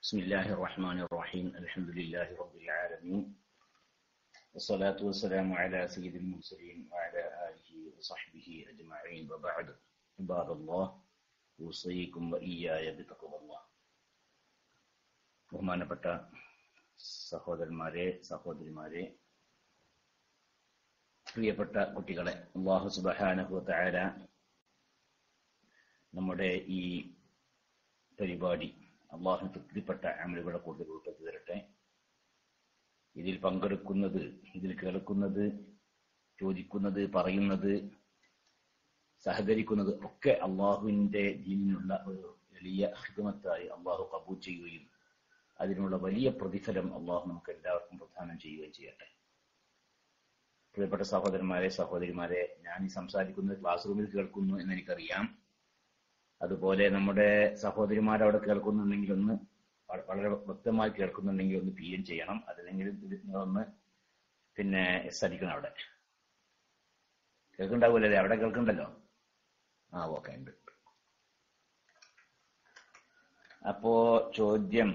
بسم الله الرحمن الرحيم الحمد لله رب العالمين والصلاة والسلام على سيد المرسلين وعلى آله وصحبه أجمعين وبعد عباد الله أوصيكم وإياي بتقوى الله ബഹുമാനപ്പെട്ട സഹോദരന്മാരെ സഹോദരിമാരെ പ്രിയപ്പെട്ട കുട്ടികളെ അള്ളാഹു സുബഹാനഹു തആല നമ്മുടെ ഈ പരിപാടി അള്ളാഹു തൃപ്തിപ്പെട്ട അമലുകളെ കൂടുതൽ ഉൾപ്പെടുത്തി തരട്ടെ ഇതിൽ പങ്കെടുക്കുന്നത് ഇതിൽ കേൾക്കുന്നത് ചോദിക്കുന്നത് പറയുന്നത് സഹകരിക്കുന്നത് ഒക്കെ അള്ളാഹുവിന്റെ ദീനിനുള്ള ഒരു വലിയ ഹിദമത്തായി അള്ളാഹു കബൂൽ ചെയ്യുകയും അതിനുള്ള വലിയ പ്രതിഫലം അള്ളാഹു നമുക്ക് എല്ലാവർക്കും പ്രദാനം ചെയ്യുകയും ചെയ്യട്ടെ പ്രിയപ്പെട്ട സഹോദരന്മാരെ സഹോദരിമാരെ ഞാൻ ഈ സംസാരിക്കുന്നത് ക്ലാസ് റൂമിൽ കേൾക്കുന്നു എന്ന് എനിക്കറിയാം അതുപോലെ നമ്മുടെ സഹോദരിമാർ അവിടെ കേൾക്കുന്നുണ്ടെങ്കിൽ ഒന്ന് വളരെ വ്യക്തമായി കേൾക്കുന്നുണ്ടെങ്കിൽ ഒന്ന് പി എൻ ചെയ്യണം അതല്ലെങ്കിൽ നിങ്ങളൊന്ന് പിന്നെ എസ് അടിക്കണം അവിടെ കേൾക്കുണ്ടാവൂലേ അവിടെ കേൾക്കണ്ടല്ലോ ആ ഓക്കെ ഉണ്ട് അപ്പോ ചോദ്യം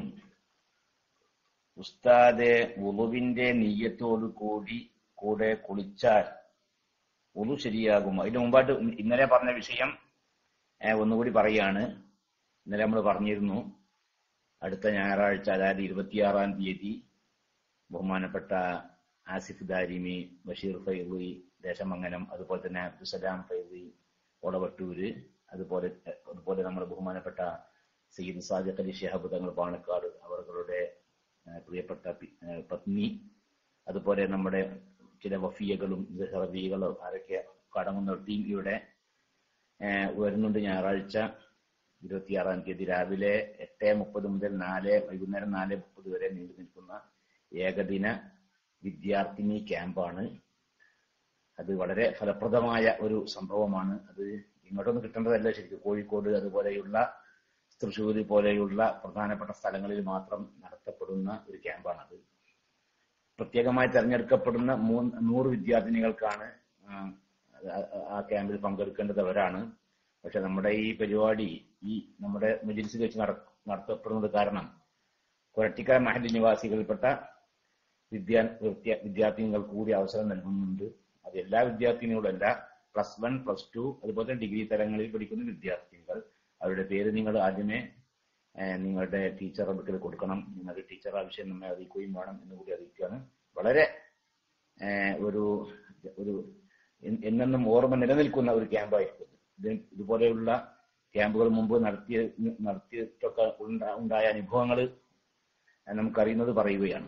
ഉസ്താദെ ഉളുവിന്റെ നീയത്തോടു കൂടി കൂടെ കുളിച്ചാൽ ഉളു ശരിയാകുമോ അതിന് മുമ്പായിട്ട് ഇന്നലെ പറഞ്ഞ വിഷയം ഒന്നുകൂടി പറയാണ് ഇന്നലെ നമ്മൾ പറഞ്ഞിരുന്നു അടുത്ത ഞായറാഴ്ച അതായത് ഇരുപത്തിയാറാം തീയതി ബഹുമാനപ്പെട്ട ആസിഫ് ദാരിമി ബഷീർ ഫൈറി ദേശമംഗലം അതുപോലെ തന്നെ അബ്ദുസലാം ഫൈറി ഒളവട്ടൂര് അതുപോലെ അതുപോലെ നമ്മുടെ ബഹുമാനപ്പെട്ട സയ്യിദ് സാദിഖ് അലി ഷിഹാബ് തങ്ങൾ പാണക്കാട് അവരുടെ പ്രിയപ്പെട്ട പത്നി അതുപോലെ നമ്മുടെ ചില വഫിയകളും ഹറബികളും ആരൊക്കെ കടങ്ങുന്ന ടീം ഇവിടെ വരുന്നുണ്ട് ഞായറാഴ്ച ഇരുപത്തിയാറാം തീയതി രാവിലെ എട്ട് മുപ്പത് മുതൽ നാല് വൈകുന്നേരം നാല് മുപ്പത് വരെ നീണ്ടു നിൽക്കുന്ന ഏകദിന വിദ്യാർത്ഥിനി ക്യാമ്പാണ് അത് വളരെ ഫലപ്രദമായ ഒരു സംഭവമാണ് അത് ഇങ്ങോട്ടൊന്നും കിട്ടേണ്ടതല്ല ശരിക്കും കോഴിക്കോട് അതുപോലെയുള്ള തൃശ്ശൂർ പോലെയുള്ള പ്രധാനപ്പെട്ട സ്ഥലങ്ങളിൽ മാത്രം നടത്തപ്പെടുന്ന ഒരു ക്യാമ്പാണത് പ്രത്യേകമായി തെരഞ്ഞെടുക്കപ്പെടുന്ന മൂന്ന് നൂറ് വിദ്യാർത്ഥിനികൾക്കാണ് ആ ക്യാമ്പിൽ പങ്കെടുക്കേണ്ടത് അവരാണ് പക്ഷെ നമ്മുടെ ഈ പരിപാടി ഈ നമ്മുടെ മജിൽസിൽ വെച്ച് നടത്തപ്പെടുന്നത് കാരണം കൊരട്ടിക്കര മഹൽ നിവാസികളിൽപ്പെട്ട വിദ്യാ വിദ്യാർത്ഥിനികൾ കൂടി അവസരം നൽകുന്നുണ്ട് അത് എല്ലാ വിദ്യാർത്ഥിനികളല്ല പ്ലസ് വൺ പ്ലസ് ടു അതുപോലെ തന്നെ ഡിഗ്രി തലങ്ങളിൽ പഠിക്കുന്ന വിദ്യാർത്ഥിനികൾ അവരുടെ പേര് നിങ്ങൾ ആദ്യമേ നിങ്ങളുടെ ടീച്ചർ അടുക്കൽ കൊടുക്കണം നിങ്ങളുടെ ടീച്ചർ ആവശ്യം നമ്മെ അറിയിക്കുകയും വേണം എന്ന് കൂടി അറിയിക്കുകയാണ് വളരെ ഒരു ഒരു എന്നെന്നും ഓർമ്മ നിലനിൽക്കുന്ന ഒരു ക്യാമ്പായിരിക്കും ഇത് ഇതുപോലെയുള്ള ക്യാമ്പുകൾ മുമ്പ് നടത്തിയ നടത്തിയിട്ടൊക്കെ ഉണ്ടായ അനുഭവങ്ങൾ നമുക്കറിയുന്നത് പറയുകയാണ്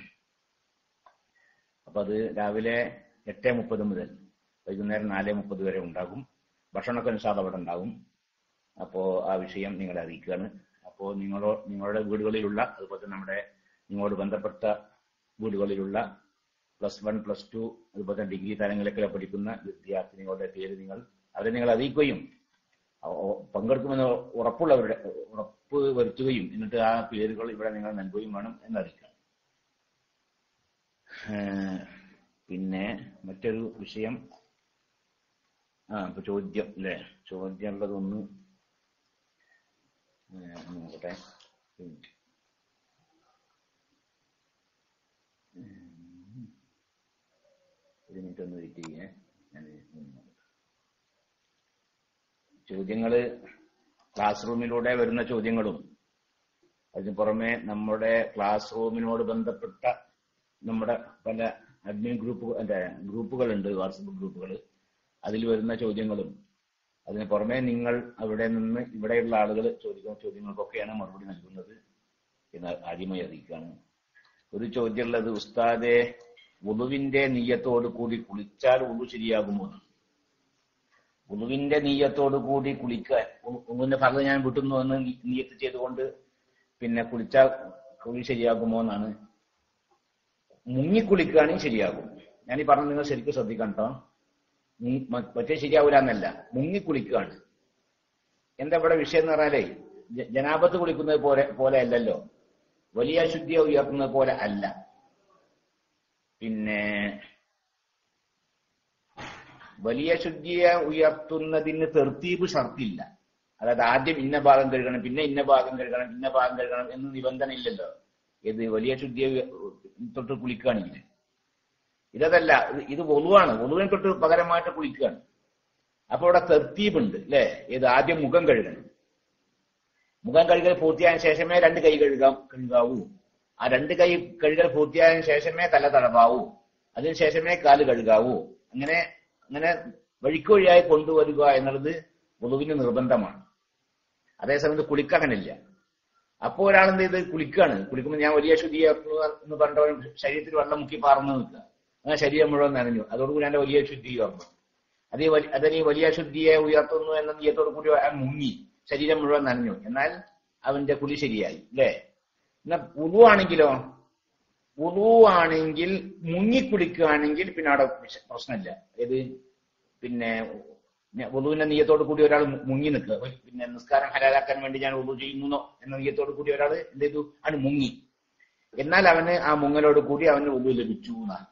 അപ്പൊ അത് രാവിലെ എട്ട് മുപ്പത് മുതൽ വൈകുന്നേരം നാല് മുപ്പത് വരെ ഉണ്ടാകും ഭക്ഷണമൊക്കെ നിഷാദ് അവിടെ ഉണ്ടാകും അപ്പോ ആ വിഷയം നിങ്ങളെ അറിയിക്കുകയാണ് അപ്പോ നിങ്ങളോ നിങ്ങളുടെ വീടുകളിലുള്ള അതുപോലെ തന്നെ നമ്മുടെ നിങ്ങളോട് ബന്ധപ്പെട്ട വീടുകളിലുള്ള പ്ലസ് വൺ പ്ലസ് ടു അതുപോലെ തന്നെ ഡിഗ്രി തലങ്ങളിലൊക്കെ പഠിക്കുന്ന വിദ്യാർത്ഥിനികളുടെ പേര് നിങ്ങൾ അവരെ നിങ്ങൾ അറിയിക്കുകയും പങ്കെടുക്കുമെന്ന് ഉറപ്പുള്ളവരുടെ ഉറപ്പ് വരുത്തുകയും എന്നിട്ട് ആ പേരുകൾ ഇവിടെ നിങ്ങൾ നൽകുകയും വേണം എന്നറിയിക്കണം പിന്നെ മറ്റൊരു വിഷയം ആ ഇപ്പൊ ചോദ്യം അല്ലേ ചോദ്യം ഉള്ളതൊന്ന് നോക്കട്ടെ ഒരു മിനിറ്റ് ഒന്ന് വെയിറ്റ് ചെയ്യേ ഞാൻ ചോദ്യങ്ങള് ക്ലാസ് റൂമിലൂടെ വരുന്ന ചോദ്യങ്ങളും അതിന് പുറമെ നമ്മുടെ ക്ലാസ് റൂമിനോട് ബന്ധപ്പെട്ട നമ്മുടെ പല അഡ്മിൻ ഗ്രൂപ്പ് അല്ലെ ഗ്രൂപ്പുകളുണ്ട് വാട്സപ്പ് ഗ്രൂപ്പുകൾ അതിൽ വരുന്ന ചോദ്യങ്ങളും അതിന് പുറമെ നിങ്ങൾ അവിടെ നിന്ന് ഇവിടെയുള്ള ആളുകൾ ചോദിക്കുന്ന ചോദ്യങ്ങൾക്കൊക്കെയാണ് മറുപടി നൽകുന്നത് എന്ന് ആദ്യമായി അറിയിക്കുകയാണ് ഒരു ചോദ്യമുള്ളത് ഉസ്താദെ ഉളുവിന്റെ നീയത്തോടു കൂടി കുളിച്ചാൽ ഉളു ശരിയാകുമോ ഉളുവിന്റെ നീയത്തോടു കൂടി കുളിക്കാൻ ഉളുവിന്റെ ഭാഗം ഞാൻ വിട്ടുന്നു എന്ന് നീയത്ത് ചെയ്തുകൊണ്ട് പിന്നെ കുളിച്ചാൽ കുളി ശരിയാകുമോ എന്നാണ് മുങ്ങിക്കുളിക്കുകയാണെങ്കിൽ ശരിയാകും ഞാൻ ഈ പറഞ്ഞത് നിങ്ങൾ ശരിക്കും ശ്രദ്ധിക്കണം കേട്ടോ മറ്റേ ശരിയാവൂല എന്നല്ല മുങ്ങിക്കുളിക്കുകയാണ് എന്താ ഇവിടെ വിഷയം എന്ന് പറഞ്ഞാലേ ജനാപത്ത് കുളിക്കുന്നത് പോലെ പോലെ അല്ലല്ലോ വലിയ ശുദ്ധിയെ ഉയർത്തുന്നത് പോലെ അല്ല പിന്നെ വലിയ ശുദ്ധിയെ ഉയർത്തുന്നതിന് തെർത്തീബ് ഷർത്തില്ല അതായത് ആദ്യം ഇന്ന ഭാഗം കഴുകണം പിന്നെ ഇന്ന ഭാഗം കഴുകണം ഇന്ന ഭാഗം കഴുകണം എന്ന് നിബന്ധന ഇല്ലല്ലോ ഇത് വലിയ ശുദ്ധിയെ തൊട്ട് കുളിക്കുകയാണെങ്കിൽ ഇതല്ല ഇത് ഇത് വലുവാണ് വലുവിനെ തൊട്ട് പകരമായിട്ട് കുളിക്കുകയാണ് അപ്പൊ ഇവിടെ തെർത്തീബുണ്ട് അല്ലെ ഇത് ആദ്യം മുഖം കഴുകണം മുഖം കഴുകൽ പൂർത്തിയായ ശേഷമേ രണ്ട് കൈ കഴുകാം കഴുകാവൂ ആ രണ്ട് കൈ കഴുകൽ പൂർത്തിയായ ശേഷമേ തല തടവാവൂ അതിനുശേഷമേ കാല് കഴുകാവൂ അങ്ങനെ അങ്ങനെ വഴിക്കൊഴിയായി കൊണ്ടുവരിക എന്നുള്ളത് വധുവിന് നിർബന്ധമാണ് അതേസമയത്ത് കുളിക്കങ്ങനില്ല അപ്പോ ഒരാൾ എന്ത് ചെയ്ത് കുളിക്കാണ് കുളിക്കുമ്പോൾ ഞാൻ വലിയ ശുദ്ധിയാക്കുന്നു എന്ന് പറഞ്ഞവൻ ശരീരത്തിൽ വെള്ളം മുക്കി പാർന്നു നിൽക്കുക അങ്ങനെ ശരീരം മുഴുവൻ നനഞ്ഞു അതോടുകൂടി എന്റെ വലിയ ശുദ്ധി ഉയർന്നു അതേ വലി അതിന് വലിയ ശുദ്ധിയെ ഉയർത്തുന്നു എന്ന നീയത്തോടു കൂടി അയാൾ മുങ്ങി ശരീരം മുഴുവൻ നനഞ്ഞു എന്നാൽ അവന്റെ കുളി ശരിയായി അല്ലേ എന്നാ ഉളു ആണെങ്കിലോ ഉളു ആണെങ്കിൽ മുങ്ങിക്കുളിക്കുകയാണെങ്കിൽ പിന്നെ അവിടെ വിഷ- പ്രശ്നമില്ല ഏത് പിന്നെ ഉളുവിന്റെ നീയത്തോട് കൂടി ഒരാൾ മുങ്ങി നിൽക്കുക ഒരു പിന്നെ നിസ്കാരം ഹലാലാക്കാൻ വേണ്ടി ഞാൻ ഉളു ചെയ്യുന്നു എന്ന നീയത്തോട് കൂടി ഒരാൾ എന്ത് ചെയ്തു ആണ് മുങ്ങി എന്നാൽ അവന് ആ മുങ്ങലോട് കൂടി അവന് ഉളു ലഭിച്ചു എന്നാണ്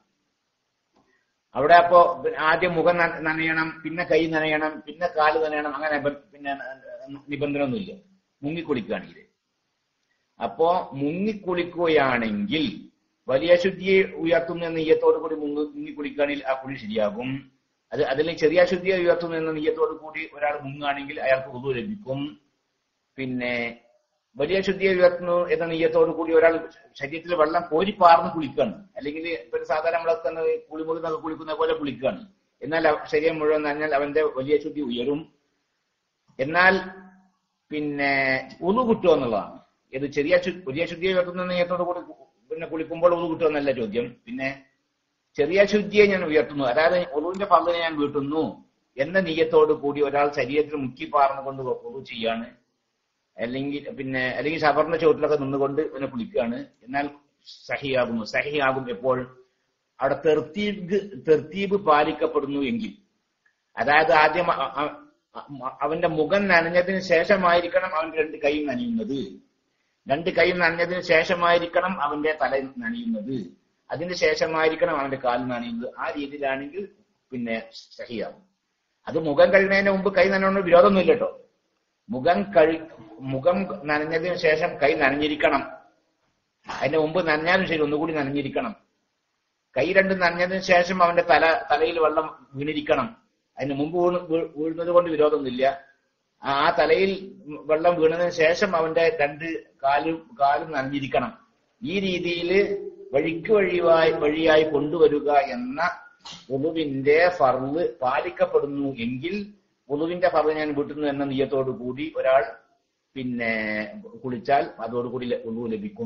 അവിടെ അപ്പോ ആദ്യം മുഖം നന- നനയണം പിന്നെ കൈ നനയണം പിന്നെ കാല് നനയണം അങ്ങനെ ബ- പിന്നെ നിബന്ധന ഒന്നുമില്ല മുങ്ങിക്കുളിക്കുകയാണെങ്കിൽ അപ്പോ മുങ്ങിക്കുളിക്കുകയാണെങ്കിൽ വലിയ ശുദ്ധിയെ ഉയർത്തുന്നു എന്ന നെയ്യത്തോടു കൂടി മുങ്ങി മുങ്ങിക്കുളിക്കുകയാണെങ്കിൽ ആ കുളി ശരിയാകും അത് അതിൽ ചെറിയ ശുദ്ധിയെ ഉയർത്തുന്നു എന്ന നെയ്യത്തോടു കൂടി ഒരാൾ മുങ്ങുകയാണെങ്കിൽ അയാൾക്ക് ഉതു ലഭിക്കും പിന്നെ വലിയ ശുദ്ധിയെ ഉയർത്തുന്നു എന്ന നെയ്യത്തോടു കൂടി ഒരാൾ ശരീരത്തിൽ വെള്ളം കോരി പാർന്ന് കുളിക്കുകയാണ് അല്ലെങ്കിൽ ഇപ്പൊ ഒരു സാധാരണ നമ്മളെ തന്നെ കുളിമുറിന്നൊക്കെ കുളിക്കുന്ന പോലെ കുളിക്കുകയാണ് എന്നാൽ അവ- ശരീരം മുഴുവൻ നനഞ്ഞാൽ അവന്റെ വലിയ ശുദ്ധി ഉയരും എന്നാൽ പിന്നെ ഉളു കിട്ടുമോ എന്നുള്ളതാണ് ഇത് ചെറിയ ശു- വലിയ ശുദ്ധിയെ ഉയർത്തുന്ന നെയ്യത്തോടു കൂടി കു- പിന്നെ കുളിക്കുമ്പോൾ ഉളു കിട്ടുമോ എന്നല്ല ചോദ്യം പിന്നെ ചെറിയ ശുദ്ധിയെ ഞാൻ ഉയർത്തുന്നു അതായത് ഒളുവിന്റെ പങ്കിനെ ഞാൻ വീട്ടുന്നു എന്ന നീയത്തോടു കൂടി ഒരാൾ ശരീരത്തിൽ മുക്കി പാർന്നുകൊണ്ട് ഒളു ചെയ്യാണ് അല്ലെങ്കിൽ പിന്നെ അല്ലെങ്കിൽ ഷബറിന്റെ ചുവട്ടിലൊക്കെ നിന്നുകൊണ്ട് ഇവനെ കുളിക്കുകയാണ് എന്നാൽ സഹിയാകുന്നു സഹിയാകും എപ്പോൾ അവിടെ തെർത്തീബ് തെർത്തീബ് പാലിക്കപ്പെടുന്നു എങ്കിൽ അതായത് ആദ്യം അ- അ- അ- അവന്റെ മുഖം നനഞ്ഞതിന് ശേഷമായിരിക്കണം അവന്റെ രണ്ട് കൈയും നനയുന്നത് രണ്ട് കൈയും നനഞ്ഞതിന് ശേഷമായിരിക്കണം അവന്റെ തല നനയുന്നത് അതിന് ശേഷമായിരിക്കണം അവന്റെ കാല് നനയുന്നത് ആ രീതിയിലാണെങ്കിൽ പിന്നെ സഹിയാകും അത് മുഖം കഴുകുന്നതിന് മുമ്പ് കൈ നനയുന്ന വിരോധമൊന്നുമില്ല കേട്ടോ മുഖം കഴി മുഖം നനഞ്ഞതിന് ശേഷം കൈ നനഞ്ഞിരിക്കണം അതിന്റെ മുമ്പ് നനഞ്ഞാലും ശരി ഒന്നുകൂടി നനഞ്ഞിരിക്കണം കൈ രണ്ടും നനഞ്ഞതിന് ശേഷം അവന്റെ തല തലയിൽ വെള്ളം വീണിരിക്കണം അതിന് മുമ്പ് വീണ് വീ- വീഴുന്നത് കൊണ്ട് വിരോധമൊന്നുമില്ല ആ തലയിൽ വെള്ളം വീണതിന് ശേഷം അവന്റെ രണ്ട് കാലും കാലും നനഞ്ഞിരിക്കണം ഈ രീതിയിൽ വഴിക്ക് വഴിയായി വഴിയായി കൊണ്ടുവരിക എന്ന ഉളുവിന്റെ ഫർള് പാലിക്കപ്പെടുന്നു എങ്കിൽ ഉളുവിന്റെ ഫർള് ഞാൻ വീട്ടുന്നു എന്ന നീയത്തോടു കൂടി ഒരാൾ പിന്നെ കുളിച്ചാൽ അതോടുകൂടി ല- ഉളു ലഭിക്കും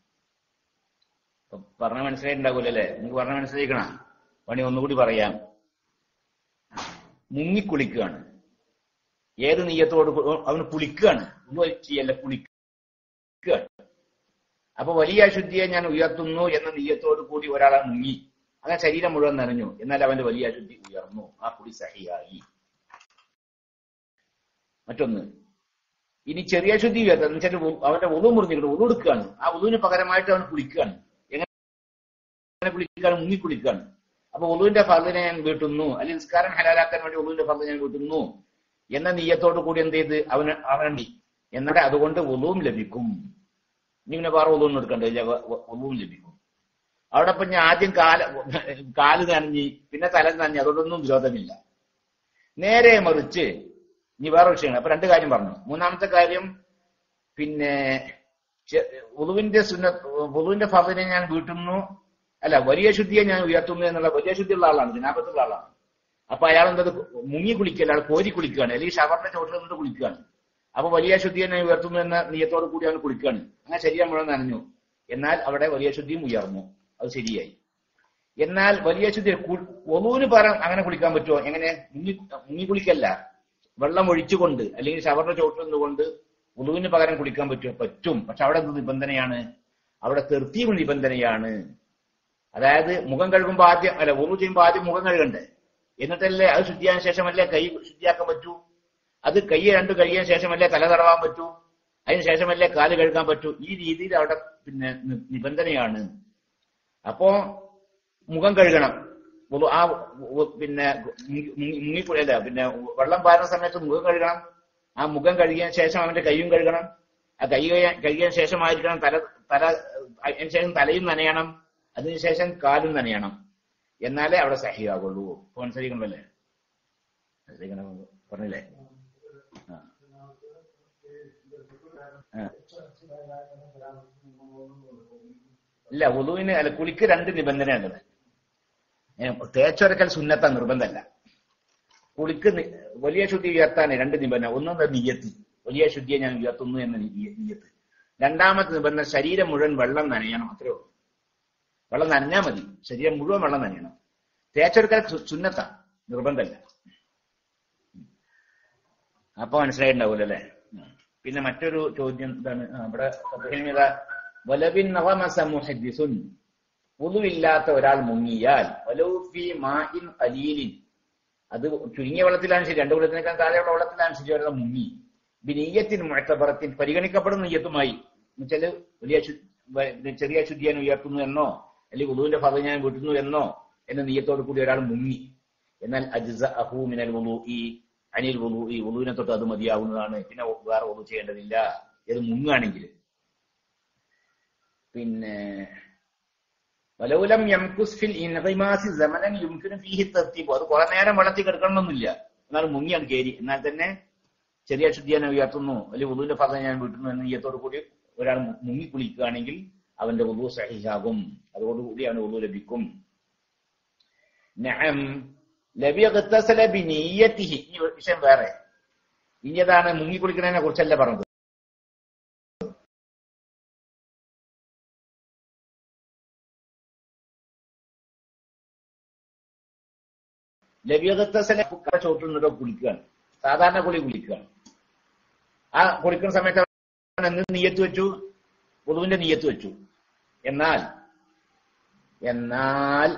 ഇപ്പൊ പറഞ്ഞ മനസ്സിലായിട്ടുണ്ടാകൂലല്ലേ നിങ്ങൾക്ക് പറഞ്ഞ മനസ്സിലാക്കണ പണി ഒന്നുകൂടി പറയാം മുങ്ങിക്കുളിക്കുകയാണ് ഏത് നീയത്തോട് കൂ- അവന് കുളിക്കുകയാണ് ഒന്നും ചെയ്യല്ല കുളിക്കുകയാണ് അപ്പൊ വലിയ അശുദ്ധിയെ ഞാൻ ഉയർത്തുന്നു എന്ന നീയത്തോട് കൂടി ഒരാളെ മുങ്ങി അങ്ങനെ ശരീരം മുഴുവൻ നനഞ്ഞു എന്നാൽ അവന്റെ വലിയ അശുദ്ധി ഉയർന്നു ആ കുളി സഹിയായി മറ്റൊന്ന് ഇനി ചെറിയ ശുദ്ധി ഉയർത്തുക എന്ന് വെച്ചാൽ ഉ- അവന്റെ ഉളു മുറിഞ്ഞിട്ട് ഉളു എടുക്കുകയാണ് ആ ഉളുവിന് പകരമായിട്ട് അവൻ കുളിക്കുകയാണ് എങ്ങനെ കുളിക്കുകയാണ് മുങ്ങി കുളിക്കുകയാണ് അപ്പൊ ഉളുവിന്റെ ഫർദിനെ ഞാൻ വീട്ടുന്നു അല്ലെങ്കിൽ നിസ്കാരം ഹലാലാക്കാൻ വേണ്ടി ഉളുവിന്റെ ഫർദ് ഞാൻ വീട്ടുന്നു എന്ന നീയത്തോട് കൂടി എന്ത് ചെയ്ത് അവന് അവനുണ്ടി എന്നിട്ട് അതുകൊണ്ട് ഉളുവും ലഭിക്കും ഇനി പിന്നെ വേറെ ഉളുവും എടുക്കണ്ടില്ല ഉളുവും ലഭിക്കും അവിടെ ഇപ്പൊ ഞാൻ ആദ്യം കാല് കാല് നനഞ്ഞി പിന്നെ തല നനഞ്ഞി അതുകൊണ്ടൊന്നും വിരോധമില്ല നേരെ മറിച്ച് ഇനി വേറെ വിഷയമാണ് അപ്പൊ രണ്ട് കാര്യം പറഞ്ഞു മൂന്നാമത്തെ കാര്യം പിന്നെ ചെ- ഉളുവിന്റെ സുന്ന ഉളുവിന്റെ ഫതിനെ ഞാൻ വീട്ടുന്നു അല്ല വലിയ ശുദ്ധിയെ ഞാൻ ഉയർത്തുന്നു എന്നുള്ള വലിയ ശുദ്ധിയുള്ള ആളാണ് ജനാപത്തുള്ള ആളാണ് അപ്പൊ അയാൾ എന്തത് മുങ്ങി കുളിക്കല്ല അയാൾ കോരി കുളിക്കുകയാണ് അല്ലെങ്കിൽ ഷവറിന്റെ ചോട്ടിൽ നിന്നിട്ട് കുളിക്കുകയാണ് അപ്പൊ വലിയ ശുദ്ധിയെ ഞാൻ ഉയർത്തുന്നു എന്ന നീയത്തോട് കൂടി അവൻ കുളിക്കുകയാണ് അങ്ങനെ ശരീരം മുഴുവൻ നനഞ്ഞു എന്നാൽ അവിടെ വലിയ ശുദ്ധിയും ഉയർന്നു അത് ശരിയായി എന്നാൽ വലിയ ശുദ്ധി ഒന്നുവിന് പകരം അങ്ങനെ കുളിക്കാൻ പറ്റുമോ എങ്ങനെ മുങ്ങി മുങ്ങി കുളിക്കല്ല വെള്ളം ഒഴിച്ചുകൊണ്ട് അല്ലെങ്കിൽ ഷവറിന്റെ ചോട്ടിൽ നിന്നുകൊണ്ട് ഉളുവിന് പകരം കുളിക്കാൻ പറ്റുമോ പറ്റും പക്ഷെ അവിടെ എന്ത് നിബന്ധനയാണ് അവിടെ തെർത്തീവ് നിബന്ധനയാണ് അതായത് മുഖം കഴുകുമ്പോൾ ആദ്യം അല്ല ഉറു ചെയ്യുമ്പോൾ ആദ്യം മുഖം കഴുകണ്ടേ എന്നിട്ടല്ലേ അത് ശുദ്ധിയായ ശേഷമല്ലേ കൈ ശുദ്ധിയാക്കാൻ പറ്റൂ അത് കൈ രണ്ട് കഴിയാൻ ശേഷമല്ലേ തല തടവാൻ പറ്റൂ അതിന് ശേഷമല്ലേ കാല് കഴുകാൻ പറ്റൂ ഈ രീതിയിൽ അവിടെ പിന്നെ നി- നിബന്ധനയാണ് അപ്പോ മുഖം കഴുകണം ഉളു- ആ ഉ- പിന്നെ മുങ്ങി- മുങ്ങി- മുങ്ങിക്കുഴി അല്ല പിന്നെ വെള്ളം പാരുന്ന സമയത്ത് മുഖം കഴുകണം ആ മുഖം കഴുകിയ ശേഷം അവന്റെ കൈയും കഴുകണം ആ കൈ കഴുകിയ- കഴുകിയ ശേഷമായിരിക്കണം തല തല അതിന് ശേഷം തലയും നനയണം അതിനുശേഷം കാലും നനയണം എന്നാലേ അവിടെ സഹിയാകുള്ളൂ ഇപ്പൊ മനസ്സിലാക്കണമല്ലേ മനസ്സിലാക്കണം പറഞ്ഞില്ലേ ആ. ആ. ഇല്ല ഉളുവിന് അല്ല കുളിക്ക് രണ്ട് നിബന്ധനയുള്ളത് ഏ, തേച്ചൊരക്കൽ സുന്നത്ത നിർബന്ധമല്ല കുളിക്ക് നി- വലിയ ശുദ്ധി ഉയർത്താൻ രണ്ട് നിബന്ധന ഒന്നും നീയത്ത് വലിയ ശുദ്ധിയെ ഞാൻ ഉയർത്തുന്നു എന്ന നീ- നീയത്ത് രണ്ടാമത്തെ നിബന്ധന ശരീരം മുഴുവൻ വെള്ളം നനയണം അത്രേ ഉള്ളൂ വെള്ളം നനഞ്ഞാൽ മതി ശരീരം മുഴുവൻ വെള്ളം നനയണം തേച്ചെടുക്കൽ സു- സുന്നത്ത നിർബന്ധമല്ല അപ്പൊ മനസ്സിലായിട്ടുണ്ടാവൂല്ലോ അല്ലെ പിന്നെ മറ്റൊരു ചോദ്യം ഇതാണ് ആ, ഇവിടെ ഫത്ഹിൽമിത വലബിൻ നവമസ മുഹദ്ദിസുൻ പുതുവില്ലാത്ത ഒരാൾ മുങ്ങിയാൽ വലൗഫി മാഇൻ ഖലീലിൻ അത് ചുരുങ്ങിയ വെള്ളത്തിലാണ് ശരി രണ്ടു വെള്ളത്തിനേക്കാൾ താഴെയുള്ള വെള്ളത്തിലാണ് ശരി ഒരാൾ മുങ്ങി ബിനീയത്തിൻ മുഴത്തപ്പറത്തിൻ പരിഗണിക്കപ്പെടുന്ന നീയത്തുമായി എന്നുവെച്ചാല് വലിയ ശു- വ- ചെറിയ ശുദ്ധിയാൻ ഉയർത്തുന്നു എന്നോ അല്ലെങ്കിൽ ഉദുവിന്റെ ഫലം ഞാൻ വിട്ടുന്നു എന്നോ എന്ന നീയത്തോട് കൂടി ഒരാൾ മുങ്ങി എന്നാൽ അജ്സ അഹു മിനൽ വുളു ഈ അനിൽ വുളു ഈ വുളുവിനെ തൊട്ട് അത് മതിയാവുന്നതാണ് പിന്നെ വേറെ വുളു ചെയ്യേണ്ടതില്ല ഇത് മുങ്ങാണെങ്കിൽ പിന്നെ വലൗലം യംകുസ് ഫിൽ ഇൻഖിമാസി സമനൻ യുംകിനു ഫീഹി തർത്തീബ് അത് കുറെ നേരം വെള്ളത്തിൽ കിടക്കണമെന്നില്ല എന്നാൽ മുങ്ങിയാണ് കയറി എന്നാൽ തന്നെ ചെറിയ ശുദ്ധി ഞാൻ ഉയർത്തുന്നു അല്ലെങ്കിൽ ഉദുവിന്റെ ഫലം ഞാൻ വിട്ടുന്നു എന്ന നീയത്തോടു കൂടി ഒരാൾ മു- മുങ്ങി കുളിക്കുകയാണെങ്കിൽ അവന്റെ ഉദു സഹിയാകും അതോടുകൂടിയാണ് ഉദു ലഭിക്കും നഅം ലബി ഖത്തസല ബിനിയത്തിഹി ഈ വിഷയം വേറെ ഇനിയതാണ് മുങ്ങി കുളിക്കുന്നതിനെ കുറിച്ചല്ല പറഞ്ഞത് ലബിയകത്തസലെ ചോട്ടുന്നിടോ കുളിക്കുകയാണ് സാധാരണ കുളി കുളിക്കുകയാണ് ആ കുളിക്കുന്ന സമയത്ത് അവൻ എന്ത് നീയത്ത് വെച്ചു പൊതുവിന്റെ നീയത്ത് വെച്ചു എന്നാൽ എന്നാൽ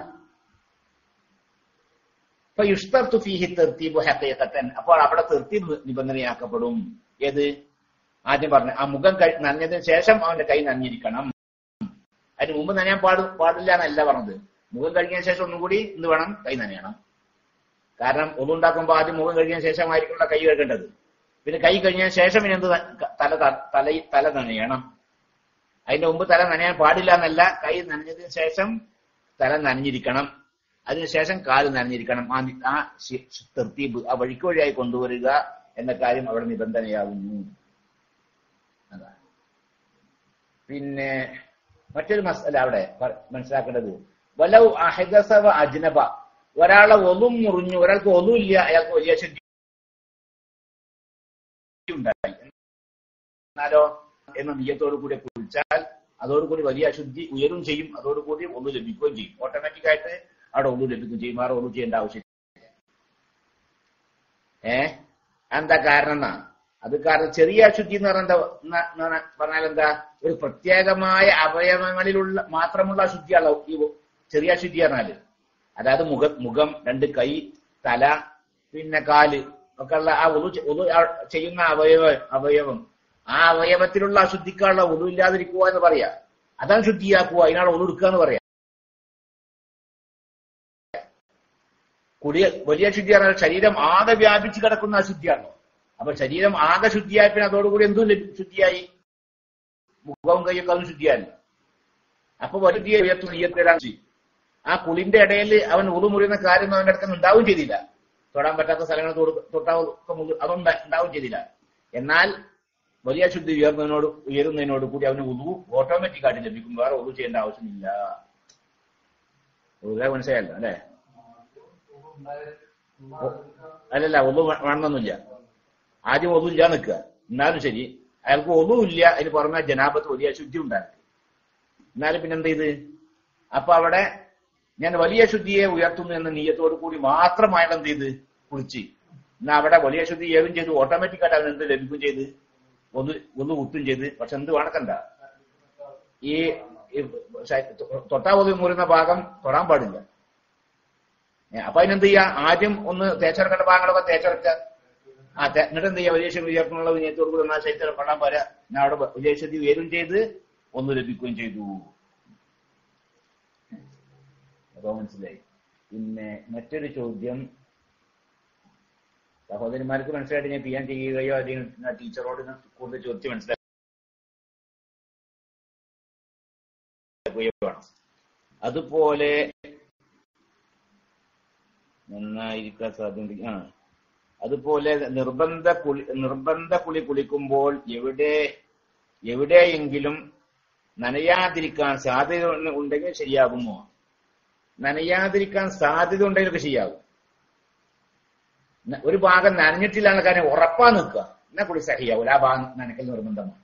ഇപ്പൊ യുഷ്തർത്തു ഫീഹി തെർത്തീബ് ഹക്കീഖത്തൻ അപ്പോൾ അവിടെ തെർത്തീബ് നിബന്ധനയാക്കപ്പെടും ഏത് ആദ്യം പറഞ്ഞ ആ മുഖം കഴി നനഞ്ഞതിന് ശേഷം അവന്റെ കൈ നനഞ്ഞിരിക്കണം അതിന് മുമ്പ് നനയാൻ പാട് പാടില്ല എന്നല്ല പറഞ്ഞത് മുഖം കഴുകിയതിനു ശേഷം ഒന്നും കൂടി എന്ത് വേണം കൈ നനയണം കാരണം ഒന്നുണ്ടാക്കുമ്പോൾ ആദ്യം മുഖം കഴുകിയതിനു ശേഷമായിരിക്കുമല്ലോ കൈ കഴുകേണ്ടത് പിന്നെ കൈ കഴിഞ്ഞതിന് ശേഷം പിന്നെ എന്ത് ത- തല ത- തല തല നനയണം അതിന്റെ മുമ്പ് തല നനയാൻ പാടില്ല എന്നല്ല കൈ നനഞ്ഞതിന് ശേഷം തല നനഞ്ഞിരിക്കണം അതിനുശേഷം കാല് നനഞ്ഞിരിക്കണം ആ നി- ആ ശി- ശി- തെർത്തീബ് ആ വഴിക്ക് വഴിയായി കൊണ്ടുവരിക എന്ന കാര്യം അവിടെ നിബന്ധനയാകുന്നു അതാണ് പിന്നെ മറ്റൊരു മസല അവിടെ പ- മനസ്സിലാക്കേണ്ടത് വലവ് അഹദസവ അജ്നബ ഒരാളെ ഒന്നും മുറിഞ്ഞു ഒരാൾക്ക് ഒന്നുമില്ല അയാൾക്ക് വലിയ ശുദ്ധി ഉണ്ടായി എന്നാലോ എന്ന നീയത്തോടു കൂടി കുളിച്ചാൽ അതോടുകൂടി വലിയ അശുദ്ധി ഉയരും ചെയ്യും അതോടുകൂടി ഒന്ന് ലഭിക്കുകയും ചെയ്യും ഓട്ടോമാറ്റിക് ആയിട്ട് അവിടെ ഒന്ന് ലഭിക്കുകയും ചെയ്യും വേറെ ഒന്നും ചെയ്യേണ്ട ആവശ്യം ഏ എന്താ കാരണം എന്നാ അത് കാരണം ചെറിയ അശുദ്ധി എന്ന് പറഞ്ഞാൽ എന്താ ന- ന- പറഞ്ഞാൽ എന്താ ഒരു പ്രത്യേകമായ അവയവങ്ങളിലുള്ള മാത്രമുള്ള അശുദ്ധിയാണ് ഈ ചെറിയ അശുദ്ധി പറഞ്ഞാല് അതായത് മുഖ മുഖം രണ്ട് കൈ തല പിന്നെ കാല് ഒക്കെ ഉള്ള ആ ഒതു ഒതു ചെയ്യുന്ന അവയവ അവയവം ആ അവയവത്തിലുള്ള അശുദ്ധിക്കാനുള്ള ഒതു ഇല്ലാതിരിക്കുക എന്ന് പറയാ അതാണ് ശുദ്ധിയാക്കുക അതിനാണ് ഒതു എടുക്കുക എന്ന് പറയാ കുടിയ വലിയ ശുദ്ധി പറഞ്ഞാൽ ശരീരം ആകെ വ്യാപിച്ചു കിടക്കുന്ന അശുദ്ധിയാണോ അപ്പൊ ശരീരം ആകെ ശുദ്ധിയായി പിന്നെ അതോടുകൂടി എന്തും ലഭി- ശുദ്ധിയായി മുഖവും കൈയൊക്കെ അതും ശുദ്ധിയായി അപ്പൊ വലിയ ഉയർത്തുന്ന ഈയത്തിടാൻ ചെയ്യും ആ കുളിന്റെ ഇടയിൽ അവൻ ഉറു മുറിയുന്ന കാര്യം അവന്റെ അടുത്ത് ഉണ്ടാവും ചെയ്തില്ല തൊടാൻ പറ്റാത്ത സ്ഥലങ്ങൾ തൊട്ടാവും അതൊന്നും ഉണ്ടാവും ചെയ്തില്ല എന്നാൽ വലിയ ശുദ്ധി ഉയർന്നതിനോട് ഉയരുന്നതിനോട് കൂടി അവന് ഉതു ഓട്ടോമാറ്റിക് ആയിട്ട് ലഭിക്കും വേറെ ഒതു ചെയ്യേണ്ട ആവശ്യമില്ല ഉറുക മനസ്സിലായല്ലോ അല്ലെ അല്ലല്ല ഒതു വേണമെന്നൊന്നുമില്ല ആദ്യം ഒതു ഇല്ല നിൽക്കുക എന്നാലും ശരി അയാൾക്ക് ഒതു ഇല്ല അതിന് പുറമെ ജനാപത്ത് വലിയ ശുദ്ധി ഉണ്ടാക്കി എന്നാലും പിന്നെ എന്ത് ചെയ്ത് അപ്പൊ അവിടെ ഞാൻ വലിയ ശുദ്ധിയെ ഉയർത്തുന്നു എന്ന നീയത്തോടു കൂടി മാത്രമായിട്ട് എന്ത് ചെയ്ത് കുളിച്ച് എന്നാ അവിടെ വലിയ ശുദ്ധി ഏതും ചെയ്ത് ഓട്ടോമാറ്റിക് ആയിട്ട് അവൻ എന്ത് ലഭിക്കും ചെയ്ത് ഒന്ന് ഒന്ന് കുത്തും ചെയ്ത് പക്ഷെ എന്ത് വേണക്കണ്ട ഈ ഈ ശ- തൊട്ടാ ഒതു മുറിയുന്ന ഭാഗം തൊടാൻ പാടില്ല ഏ, അപ്പൊ അതിനെന്ത് ചെയ്യാ ആദ്യം ഒന്ന് തേച്ചെടുക്കേണ്ട ഭാഗങ്ങളൊക്കെ തേച്ചെടുക്കുക ആ തേ- എന്നിട്ട് എന്ത് ചെയ്യാ വലിയ ശുദ്ധി ഉയർത്തുന്നുള്ള വിനയത്തോടു കൂടി ഒന്നാ ശൈത്യം പെടാൻ പോരാ ഞാൻ അവിടെ വലിയ ശുദ്ധി ഉയരും ചെയ്ത് ഒന്ന് ലഭിക്കുകയും ചെയ്തു അപ്പൊ മനസ്സിലായി പിന്നെ മറ്റൊരു ചോദ്യം സഹോദരിമാർക്ക് മനസ്സിലായിട്ട് ഞാൻ ചെയ്യാൻ ചെയ്യുകയോ അല്ലെങ്കിൽ ടീച്ചറോട് കൂടുതൽ ചോദിച്ച് മനസ്സിലാക്കുകയോ വേണം അതുപോലെ നന്നായിരിക്കാൻ സാധ്യത ആ അതുപോലെ നിർബന്ധ കുളി നിർബന്ധ കുളി കുളിക്കുമ്പോൾ എവിടെ എവിടെയെങ്കിലും നനയാതിരിക്കാൻ സാധ്യത ഉണ്ടെങ്കിൽ ശരിയാകുമോ നനയാതിരിക്കാൻ സാധ്യത ഉണ്ടെങ്കിലൊക്കെ ശരിയാകും ന- ഒരു ഭാഗം നനഞ്ഞിട്ടില്ലാന്ന കാര്യം ഉറപ്പാ നിൽക്കുക എന്നാ കുളി സഹിയാവൂല ആ ഭാഗം നനക്കൽ നിർബന്ധമാണ്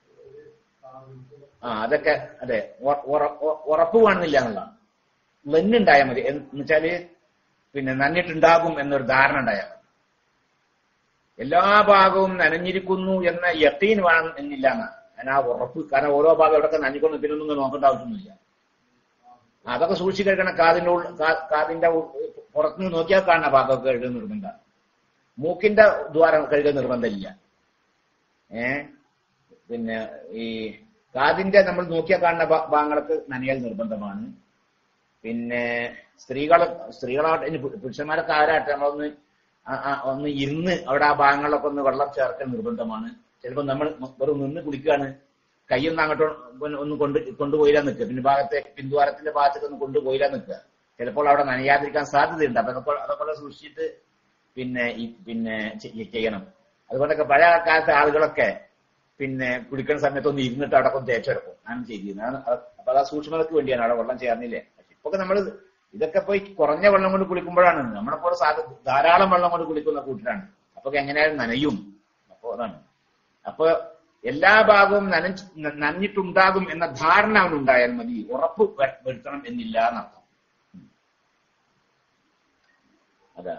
ആ അതൊക്കെ അതെ ഉറ- ഉറ- ഉ- ഉറപ്പ് കാണുന്നില്ല എന്നുള്ളതാണ് ലന്നുണ്ടായാൽ മതി എന്ന് വെച്ചാല് പിന്നെ നനഞ്ഞിട്ടുണ്ടാകും എന്നൊരു ധാരണ ഉണ്ടായാൽ മതി എല്ലാ ഭാഗവും നനഞ്ഞിരിക്കുന്നു എന്ന യക്കീൻ വേണം എന്നില്ല എന്നാ ഞാൻ ആ ഉറപ്പ് കാരണം ഓരോ ഭാഗം എവിടെയൊക്കെ നനഞ്ഞിക്കൊണ്ട് പിന്നൊന്നും നോക്കേണ്ട ആവശ്യമൊന്നുമില്ല അതൊക്കെ സൂക്ഷിച്ച് കഴിക്കണം കാതിന്റെ ഉൾ- കാ- കാതിന്റെ ഉൾ- പുറത്തുനിന്ന് നോക്കിയാൽ കാണുന്ന ഭാഗമൊക്കെ കഴുകുക നിർബന്ധ മൂക്കിന്റെ ദ്വാരം കഴുകുക നിർബന്ധമില്ല ഏ പിന്നെ ഈ കാതിന്റെ നമ്മൾ നോക്കിയാൽ കാണുന്ന ഭാ- ഭാഗങ്ങൾക്ക് നനയൽ നിർബന്ധമാണ് പിന്നെ സ്ത്രീകൾ സ്ത്രീകളാവട്ടെ ഇനി പു- പുരുഷന്മാരൊക്കെ ആരാട്ടെ നമ്മളൊന്ന് ആ- ആ ഒന്ന് ഇരുന്ന് അവിടെ ആ ഭാഗങ്ങളിലൊക്കെ ഒന്ന് വെള്ളം ചേർക്കൽ നിർബന്ധമാണ് ചിലപ്പോൾ നമ്മൾ വെറും നിന്ന് കുളിക്കുകയാണ് കൈയൊന്നും അങ്ങോട്ട് പിന്നെ ഒന്ന് കൊണ്ട് കൊണ്ടുപോയില്ല നിൽക്കുക പിന്നെ ഭാഗത്തെ പിന്തുവാരത്തിന്റെ ഭാഗത്തേക്ക് ഒന്ന് കൊണ്ടുപോയില്ല നിൽക്കുക ചിലപ്പോൾ അവിടെ നനയാതിരിക്കാൻ സാധ്യതയുണ്ട് അപ്പൊ അതൊക്കെ അതൊക്കെ സൂക്ഷിച്ചിട്ട് പിന്നെ ഈ പിന്നെ ചെയ്യ- ചെയ്യണം അതുകൊണ്ടൊക്കെ പഴയ കാലത്തെ ആളുകളൊക്കെ പിന്നെ കുളിക്കുന്ന സമയത്ത് ഒന്ന് ഇരുന്നിട്ട് അവിടെ ഒന്ന് തേച്ചെടുക്കും അങ്ങനെ ചെയ്തിരുന്നത് അപ്പൊ അത് ആ സൂക്ഷ്മതയ്ക്ക് വേണ്ടിയാണ് അവിടെ വെള്ളം ചേർന്നില്ലേ പക്ഷെ ഇപ്പൊ നമ്മൾ ഇതൊക്കെ പോയി കുറഞ്ഞ വെള്ളം കൊണ്ട് കുളിക്കുമ്പോഴാണ് നമ്മളെ പോലെ സാധ ധാരാളം വെള്ളം കൊണ്ട് കുളിക്കുന്ന കൂട്ടരാണ് അപ്പൊ എങ്ങനെയായാലും നനയും അപ്പൊ അതാണ് അപ്പൊ എല്ലാ ഭാഗവും നനഞ്ഞ് ന- നനഞ്ഞിട്ടുണ്ടാകും എന്ന ധാരണ അവനുണ്ടായാൽ മതി ഉറപ്പ് വ- വരുത്തണം എന്നില്ല എന്നർത്ഥം ഉം. അതാ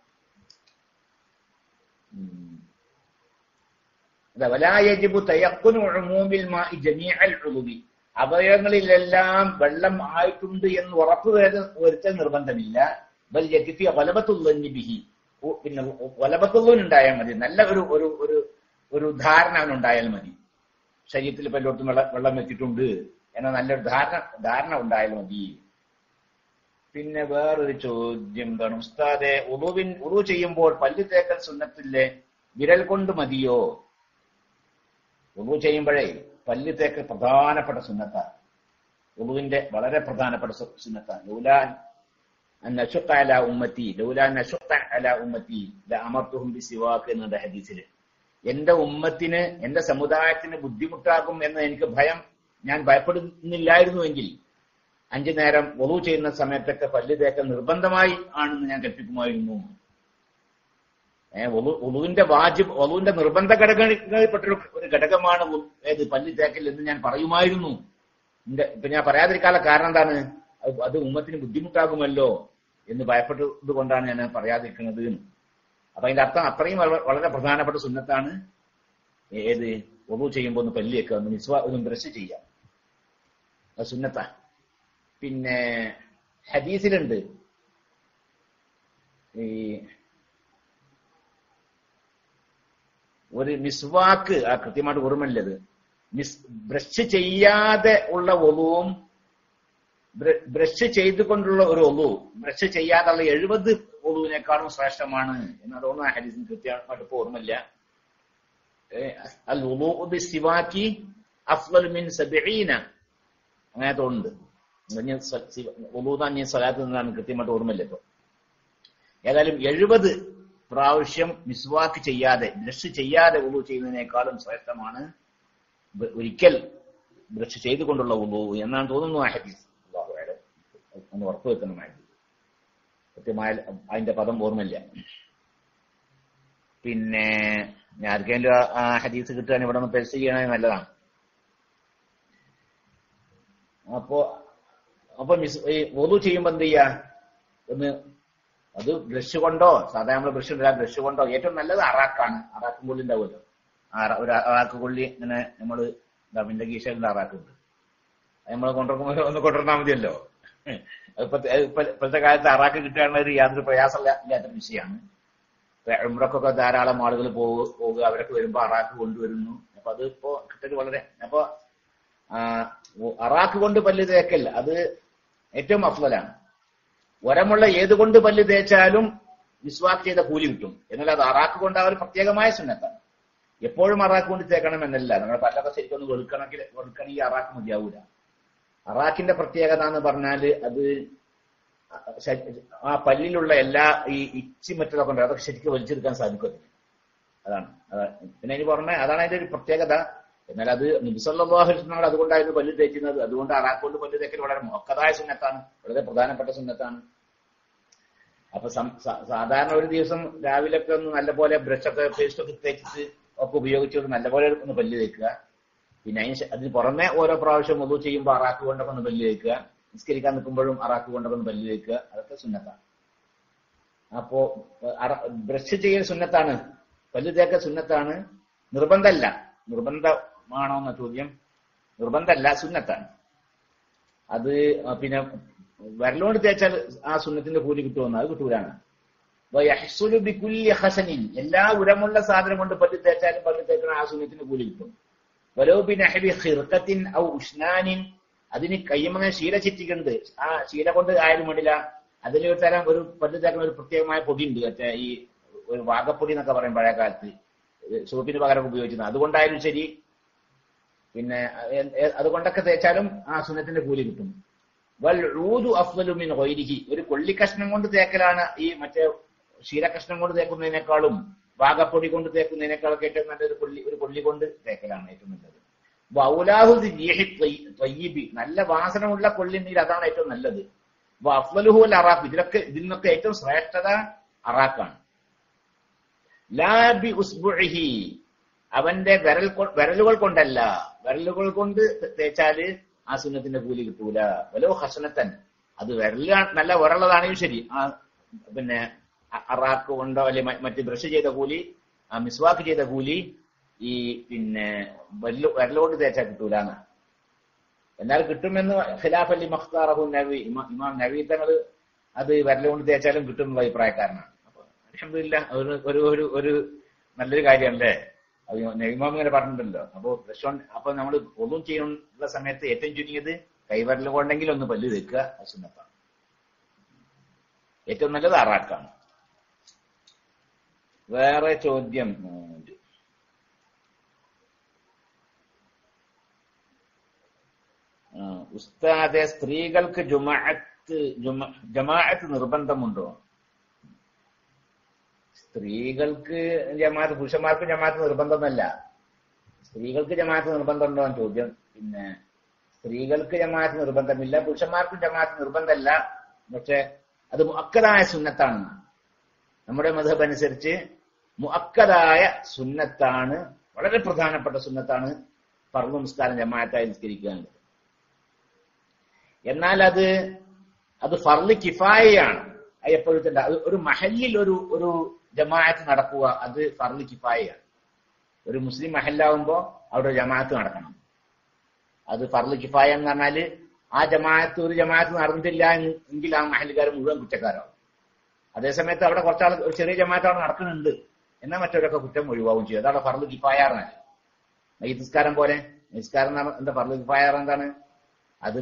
ഉം. അതാ വലായജിബു തയക്കുനു ഉമൂമിൽ മാഇ ജമീഅൽ ഉളുബി അവയവങ്ങളിലെല്ലാം വെള്ളം ആയിട്ടുണ്ട് എന്ന് ഉറപ്പ് വരു- വരുത്തൽ നിർബന്ധമില്ല ബൽ യക്ഫി വലബത്തുല്ലി ബിഹി ഉ- പിന്നെ വലബത്തുല്ലൻ ഉണ്ടായാൽ മതി നല്ല ഒരു ഒരു ഒരു ഒരു ധാരണ അവനുണ്ടായാൽ മതി ശരീരത്തിൽ ഇപ്പൊ എല്ലായിടത്തും വെള്ളം വെള്ളം വെച്ചിട്ടുണ്ട് എന്ന നല്ലൊരു ധാരണ ധാരണ ഉണ്ടായാൽ മതി പിന്നെ വേറൊരു ചോദ്യം എന്താണ് ഉസ്താദെ ഉറുവിൻ ഉറു ചെയ്യുമ്പോൾ പല്ല് തേക്കൽ സുന്നത്തില്ലേ വിരൽ കൊണ്ട് മതിയോ ഉറു ചെയ്യുമ്പോഴേ പല്ല് തേക്കൽ പ്രധാനപ്പെട്ട സുന്നത്താണ് ഉറുവിന്റെ വളരെ പ്രധാനപ്പെട്ട സു- സുന്നത്താണ് ലൗലാൻ അൻ അശുക്ക അല ഉമ്മത്തി ലൗലാൻ അശുക്ക അല ഉമ്മത്തി അമർത്തുഹും ബി സിവാക്ക് എന്നുള്ള ഹദീസില് എന്റെ ഉമ്മത്തിന് എന്റെ സമുദായത്തിന് ബുദ്ധിമുട്ടാകും എന്ന് എനിക്ക് ഭയം ഞാൻ ഭയപ്പെടുന്നില്ലായിരുന്നുവെങ്കിൽ അഞ്ചു നേരം ഒളു ചെയ്യുന്ന സമയത്തൊക്കെ പല്ല് തേക്കൽ നിർബന്ധമായി ആണെന്ന് ഞാൻ കൽപ്പിക്കുമായിരുന്നു ഏഹ് ഒളുവിന്റെ വാജിബ് ഒളുവിന്റെ നിർബന്ധ ഘടകങ്ങളിൽപ്പെട്ട ഒരു ഒരു ഘടകമാണ് ഉ- ഏത് പല്ല് തേക്കൽ എന്ന് ഞാൻ പറയുമായിരുന്നു എന്റെ ഇപ്പൊ ഞാൻ പറയാതിരിക്കാനുള്ള കാരണം എന്താണ് അത് അത് ഉമ്മത്തിന് ബുദ്ധിമുട്ടാകുമല്ലോ എന്ന് ഭയപ്പെട്ടത് കൊണ്ടാണ് ഞാൻ പറയാതിരിക്കുന്നത് എന്ന്. അപ്പൊ അതിന്റെ അർത്ഥം അത്രയും വള- വളരെ പ്രധാനപ്പെട്ട സുന്നത്താണ് ഏത് ഒതു ചെയ്യുമ്പോൾ ഒന്ന് പല്ലിയൊക്കെ ഒന്ന് മിസ്വ ഒന്ന് ബ്രഷ് ചെയ്യാം അത് സുന്നത്താ പിന്നെ ഹദീസിലുണ്ട് ഈ ഒരു മിസ്വാക്ക് ആ കൃത്യമായിട്ട് ഓർമ്മയില്ലത് മിസ് ബ്രഷ് ചെയ്യാതെ ഉള്ള ഒലുവും ബ്രഷ് ചെയ്തുകൊണ്ടുള്ള ഒരു ഒലു ബ്രഷ് ചെയ്യാതുള്ള എഴുപത് ഒലുവിനേക്കാളും ശ്രേഷ്ഠമാണ് എന്ന് തോന്നുന്നു ആ ഹദീസിന് കൃത്യമായിട്ട് ഇപ്പൊ ഓർമ്മയില്ല ഏ, അൽ ഉലൂ ബിസ്സിവാക്കി അഫ്ളൽ മിൻ സബഈന അങ്ങനെ തോന്നുന്നുണ്ട് ഉലൂന്ന് ഞാൻ സ്വലാത്ത് നിന്നാണ് കൃത്യമായിട്ട് ഓർമ്മയില്ല ഇപ്പൊ ഏതായാലും എഴുപത് പ്രാവശ്യം മിസ്വാക്ക് ചെയ്യാതെ ബ്രഷ് ചെയ്യാതെ ഉളു ചെയ്യുന്നതിനേക്കാളും ശ്രേഷ്ഠമാണ് ബ- ഒരിക്കൽ ബ്രഷ് ചെയ്തുകൊണ്ടുള്ള ഉളു എന്നാണ് തോന്നുന്നു ആ ഹദീസ് അല്ലാഹു അഅലം. ഒന്ന് ഉറപ്പ് വെക്കണം ആ ഹദീസ് കൃത്യമായ അതിന്റെ പദം ഓർമ്മയില്ല പിന്നെ ഞാൻ ആർക്കെങ്കിലും ആ- ആ ഹദീസ് കിട്ടാൻ ഇവിടെ ഒന്ന് പെരുസ് ചെയ്യണമെങ്കിൽ നല്ലതാണ് അപ്പോ അപ്പൊ മിസ് ഈ ഒതു ചെയ്യുമ്പോ എന്ത് ചെയ്യാ ഒന്ന് അത് ബ്രഷ് കൊണ്ടോ സാധാരണ നമ്മൾ ബ്രഷ് ഇല്ല ബ്രഷ് കൊണ്ടോ ഏറ്റവും നല്ലത് അറാക്കാണ് അറാക്കും കൊള്ളി ഉണ്ടാവുമല്ലോ ആറ- ഒരു അറാക്ക് കൊള്ളി ഇങ്ങനെ നമ്മള് ഡബിന്റെ കീശയിലുള്ള അറാക്കുണ്ട് അത് നമ്മൾ കൊണ്ടുവരുമ്പോൾ ഒന്ന് കൊണ്ടുവന്നാൽ മതിയല്ലോ അത് ഇപ്പത്തെ- അത് ഇപ്പ- ഇപ്പോഴത്തെ കാലത്ത് അറാക്ക് കിട്ടുകയാണെങ്കിൽ ഒരു യാതൊരു പ്രയാസമില്ല ഇല്ലാത്തൊരു വിഷയമാണ് ഉമ്രക്കൊക്കെ ധാരാളം ആളുകൾ പോകുക പോകുക അവരൊക്കെ വരുമ്പോൾ അറാക്ക് കൊണ്ടുവരുന്നു അപ്പൊ അത് ഇപ്പോ കിട്ടല് വളരെ അപ്പൊ ആ, അറാക്ക് കൊണ്ട് പല്ല് തേക്കൽ അത് ഏറ്റവും അഫ്ലലാണ് ഒരമുള്ള ഏതുകൊണ്ട് പല്ല് തേച്ചാലും മിസ്വാക്ക് ചെയ്ത കൂലി കിട്ടും എന്നാൽ അത് അറാക്ക് കൊണ്ട് ആ ഒരു പ്രത്യേകമായ സുന്നത്താണ് എപ്പോഴും അറാക്ക് കൊണ്ട് തേക്കണം എന്നല്ല നമ്മുടെ പല്ലൊക്കെ ശരിക്കൊന്ന് വെളുക്കണമെങ്കിൽ വെളുക്കണമെങ്കിൽ അറാക്ക് മതിയാവൂല അറാക്കിന്റെ പ്രത്യേകത എന്ന് പറഞ്ഞാല് അത് ശ- ആ പല്ലിലുള്ള എല്ലാ ഈ ഇച്ചി മറ്റതൊക്കെ ഉണ്ട് അതൊക്കെ ശരിക്കും വലിച്ചെടുക്കാൻ സാധിക്കും അതിന്. അതാണ് അതാ- പിന്നെ അതിന് പുറമെ അതാണ് അതിന്റെ ഒരു പ്രത്യേകത എന്നാൽ അത് നിബിസല്ലാഹുലിനോട് അതുകൊണ്ടായിരുന്നു പല്ല് തേക്കുന്നത് അതുകൊണ്ട് അറാക്ക് കൊണ്ട് പല്ല് തേക്കൽ വളരെ മൊക്കതായ സുന്നത്താണ് വളരെ പ്രധാനപ്പെട്ട സുന്നത്താണ് അപ്പൊ സം- സ- സാധാരണ ഒരു ദിവസം രാവിലെ ഒക്കെ ഒന്ന് നല്ലപോലെ ബ്രഷൊക്കെ പേസ്റ്റ് ഒക്കെ തേച്ചിട്ട് ഒക്കെ ഉപയോഗിച്ചുകൊണ്ട് നല്ലപോലെ ഒന്ന് പല്ല് തേക്കുക പിന്നെ അതിന് ശേ- അതിന് പുറമെ ഓരോ പ്രാവശ്യം ഒതു ചെയ്യുമ്പോൾ അറാക്ക് കൊണ്ടൊക്കെ ഒന്ന് പല്ല് തേക്കുക നിസ്കരിക്കാൻ നിൽക്കുമ്പോഴും അറാക്ക് കൊണ്ടൊക്കെ ഒന്ന് പല്ല് തേക്കുക അതൊക്കെ സുന്നത്താണ് അപ്പോ അറ- ബ്രഷ് ചെയ്യൽ സുന്നത്താണ് പല്ല് തേക്ക സുന്നത്താണ് നിർബന്ധമല്ല നിർബന്ധമാണോ എന്ന ചോദ്യം നിർബന്ധമല്ല സുന്നത്താണ് അത് ആ പിന്നെ വരലോണ്ട് തേച്ചാൽ ആ സുന്നത്തിന്റെ കൂലി കിട്ടുമെന്ന് അത് കിട്ടൂലാണ് വയഹ്സുലു ബികുല്ലി ഹസനിൻ എല്ലാ ഉരമുള്ള സാധനം കൊണ്ട് പല്ല് തേച്ചാലും പല്ല് തേക്കണ ആ സുന്നത്തിന്റെ കൂലി കിട്ടും വലോ ബിനഹബി ഖിർഖത്തിൻ ഔ ഉഷ്നാനിൻ അതിന് കയ്യമങ്ങനെ ശീല ചിറ്റിക്കുന്നുണ്ട് ആ ശീല കൊണ്ട് ആയാലും വേണ്ടില്ല അതിൽ ഒരു തരം ഒരു പല്ല് തേക്കുന്ന ഒരു പ്രത്യേകമായ പൊടി ഉണ്ട് മറ്റേ ഈ ഒരു വാഗപ്പൊടി എന്നൊക്കെ പറയും പഴയ കാലത്ത് സോപ്പിന് പകരം ഉപയോഗിച്ചിരുന്നത് അതുകൊണ്ടായാലും ശരി പിന്നെ എ- എ- അതുകൊണ്ടൊക്കെ തേച്ചാലും ആ സുന്നത്തിന്റെ കൂലി കിട്ടും വൽ ഊദു അഫ്വലു മിൻ ഗൈരിഹി ഒരു കൊള്ളിക്കഷ്ണം കൊണ്ട് തേക്കലാണ് ഈ മറ്റേ ക്ഷീരകഷ്ണം കൊണ്ട് തേക്കുന്നതിനേക്കാളും വാഗപ്പൊടി കൊണ്ട് തേക്കുന്നതിനേക്കാളൊക്കെ ഏറ്റവും നല്ലത് ഒരു കൊള്ളി ഒരു കൊള്ളി കൊണ്ട് തേക്കലാണ് ഏറ്റവും നല്ലത് വൗലാഹു റീഹി ത്വയ്- ത്വയ്യിബി നല്ല വാസനമുള്ള കൊള്ളി നീര് അതാണ് ഏറ്റവും നല്ലത് അഫ്വലുഹു അൽ അറാഖ് ഇതിലൊക്കെ ഇതിൽ നിന്നൊക്കെ ഏറ്റവും ശ്രേഷ്ഠത അറാഖാണ് ലാബി ഉസ്ബുഹി അവന്റെ വിരൽ കൊ- വിരലുകൾ കൊണ്ടല്ല വിരലുകൾ കൊണ്ട് തേച്ചാല് ആ സുന്നത്തിന്റെ കൂലി കിട്ടൂല വലോ ഹസനത്തൻ അത് വിരല് നല്ല വിരളതാണെങ്കിൽ ശരി ആ പിന്നെ അ- അറാക്ക് കൊണ്ടോ അല്ലെ മറ്റ് ബ്രഷ് ചെയ്ത കൂലി ആ മിസ്വാക്ക് ചെയ്ത കൂലി ഈ പിന്നെ വരല് വിരലുകൊണ്ട് തേച്ചാൽ കിട്ടൂല എന്നാണ് എന്നാൽ കിട്ടുമെന്ന് ഖിലാഫ് അലി മഖ്താറഹു നബി ഇമാ- ഇമാം നബി തങ്ങൾ അത് വിരലുകൊണ്ട് തേച്ചാലും കിട്ടുമെന്നുള്ള അഭിപ്രായക്കാരനാണ് അപ്പൊ അൽഹംദുലില്ലാ ഒരു ഒരു ഒരു ഒരു നല്ലൊരു കാര്യമല്ലേ അത് നബിമാം ഇങ്ങനെ പറഞ്ഞിട്ടുണ്ടല്ലോ അപ്പൊ റെസ്റ്റോറന്റ് അപ്പൊ നമ്മൾ ഒന്നും ചെയ്യുന്ന സമയത്ത് ഏറ്റവും ചുരുങ്ങിയത് കൈവരൽ കൊണ്ടെങ്കിലും ഒന്ന് പല്ല് തേക്കുക അത് സുന്നത്താണ് ഏറ്റവും നല്ലത് അറാക്കാണ് വേറെ ചോദ്യം ഉം, ആ, ഉസ്താദെ സ്ത്രീകൾക്ക് ജുമാഅത്ത് ജുമ- ജമാഅത്ത് നിർബന്ധമുണ്ടോ സ്ത്രീകൾക്ക് ജമാഅത്ത് പുരുഷന്മാർക്ക് ജമാഅത്ത് നിർബന്ധമൊന്നുമല്ല സ്ത്രീകൾക്ക് ജമാഅത്ത് നിർബന്ധമുണ്ടോ എന്ന് ചോദ്യം പിന്നെ സ്ത്രീകൾക്ക് ജമാഅത്ത് നിർബന്ധമില്ല പുരുഷന്മാർക്കും ജമാഅത്ത് നിർബന്ധമല്ല പക്ഷെ അത് മുഅക്കദായ സുന്നത്താണ് നമ്മുടെ മധബ് അനുസരിച്ച് മുഅക്കദായ സുന്നത്താണ് വളരെ പ്രധാനപ്പെട്ട സുന്നത്താണ് ഫർദ് നിസ്കാരം ജമാഅത്തായി നിസ്കരിക്കുക എന്നുള്ളത് എന്നാൽ അത് അത് ഫർള് കിഫായയാണ് അത് എപ്പോഴത്തെ അത് ഒരു മഹല്ലിൽ ഒരു ഒരു ജമാഅത്ത് നടക്കുക അത് ഫർള് കിഫായയാണ് ഒരു മുസ്ലിം മഹല്ലാവുമ്പോ അവിടെ ഒരു ജമാഅത്ത് നടക്കണം അത് ഫർള് കിഫായ എന്ന് പറഞ്ഞാല് ആ ജമാഅത്ത് ഒരു ജമാഅത്ത് നടന്നിട്ടില്ല എന്ന് എങ്കിൽ ആ മഹല്ലുകാർ മുഴുവൻ കുറ്റക്കാരാവും അതേസമയത്ത് അവിടെ കുറച്ചാൾ ഒരു ചെറിയ ജമാഅത്ത് അവിടെ നടക്കുന്നുണ്ട് എന്നാൽ മറ്റവരൊക്കെ കുറ്റം ഒഴിവാകും ചെയ്യും അതാണ് ഫർള് കിഫായ പറഞ്ഞാൽ ഈ നിസ്കാരം പോലെ നിസ്കാരം എന്ന് പറഞ്ഞാൽ എന്താ ഫർള് കിഫായ പറഞ്ഞാൽ എന്താണ് അത്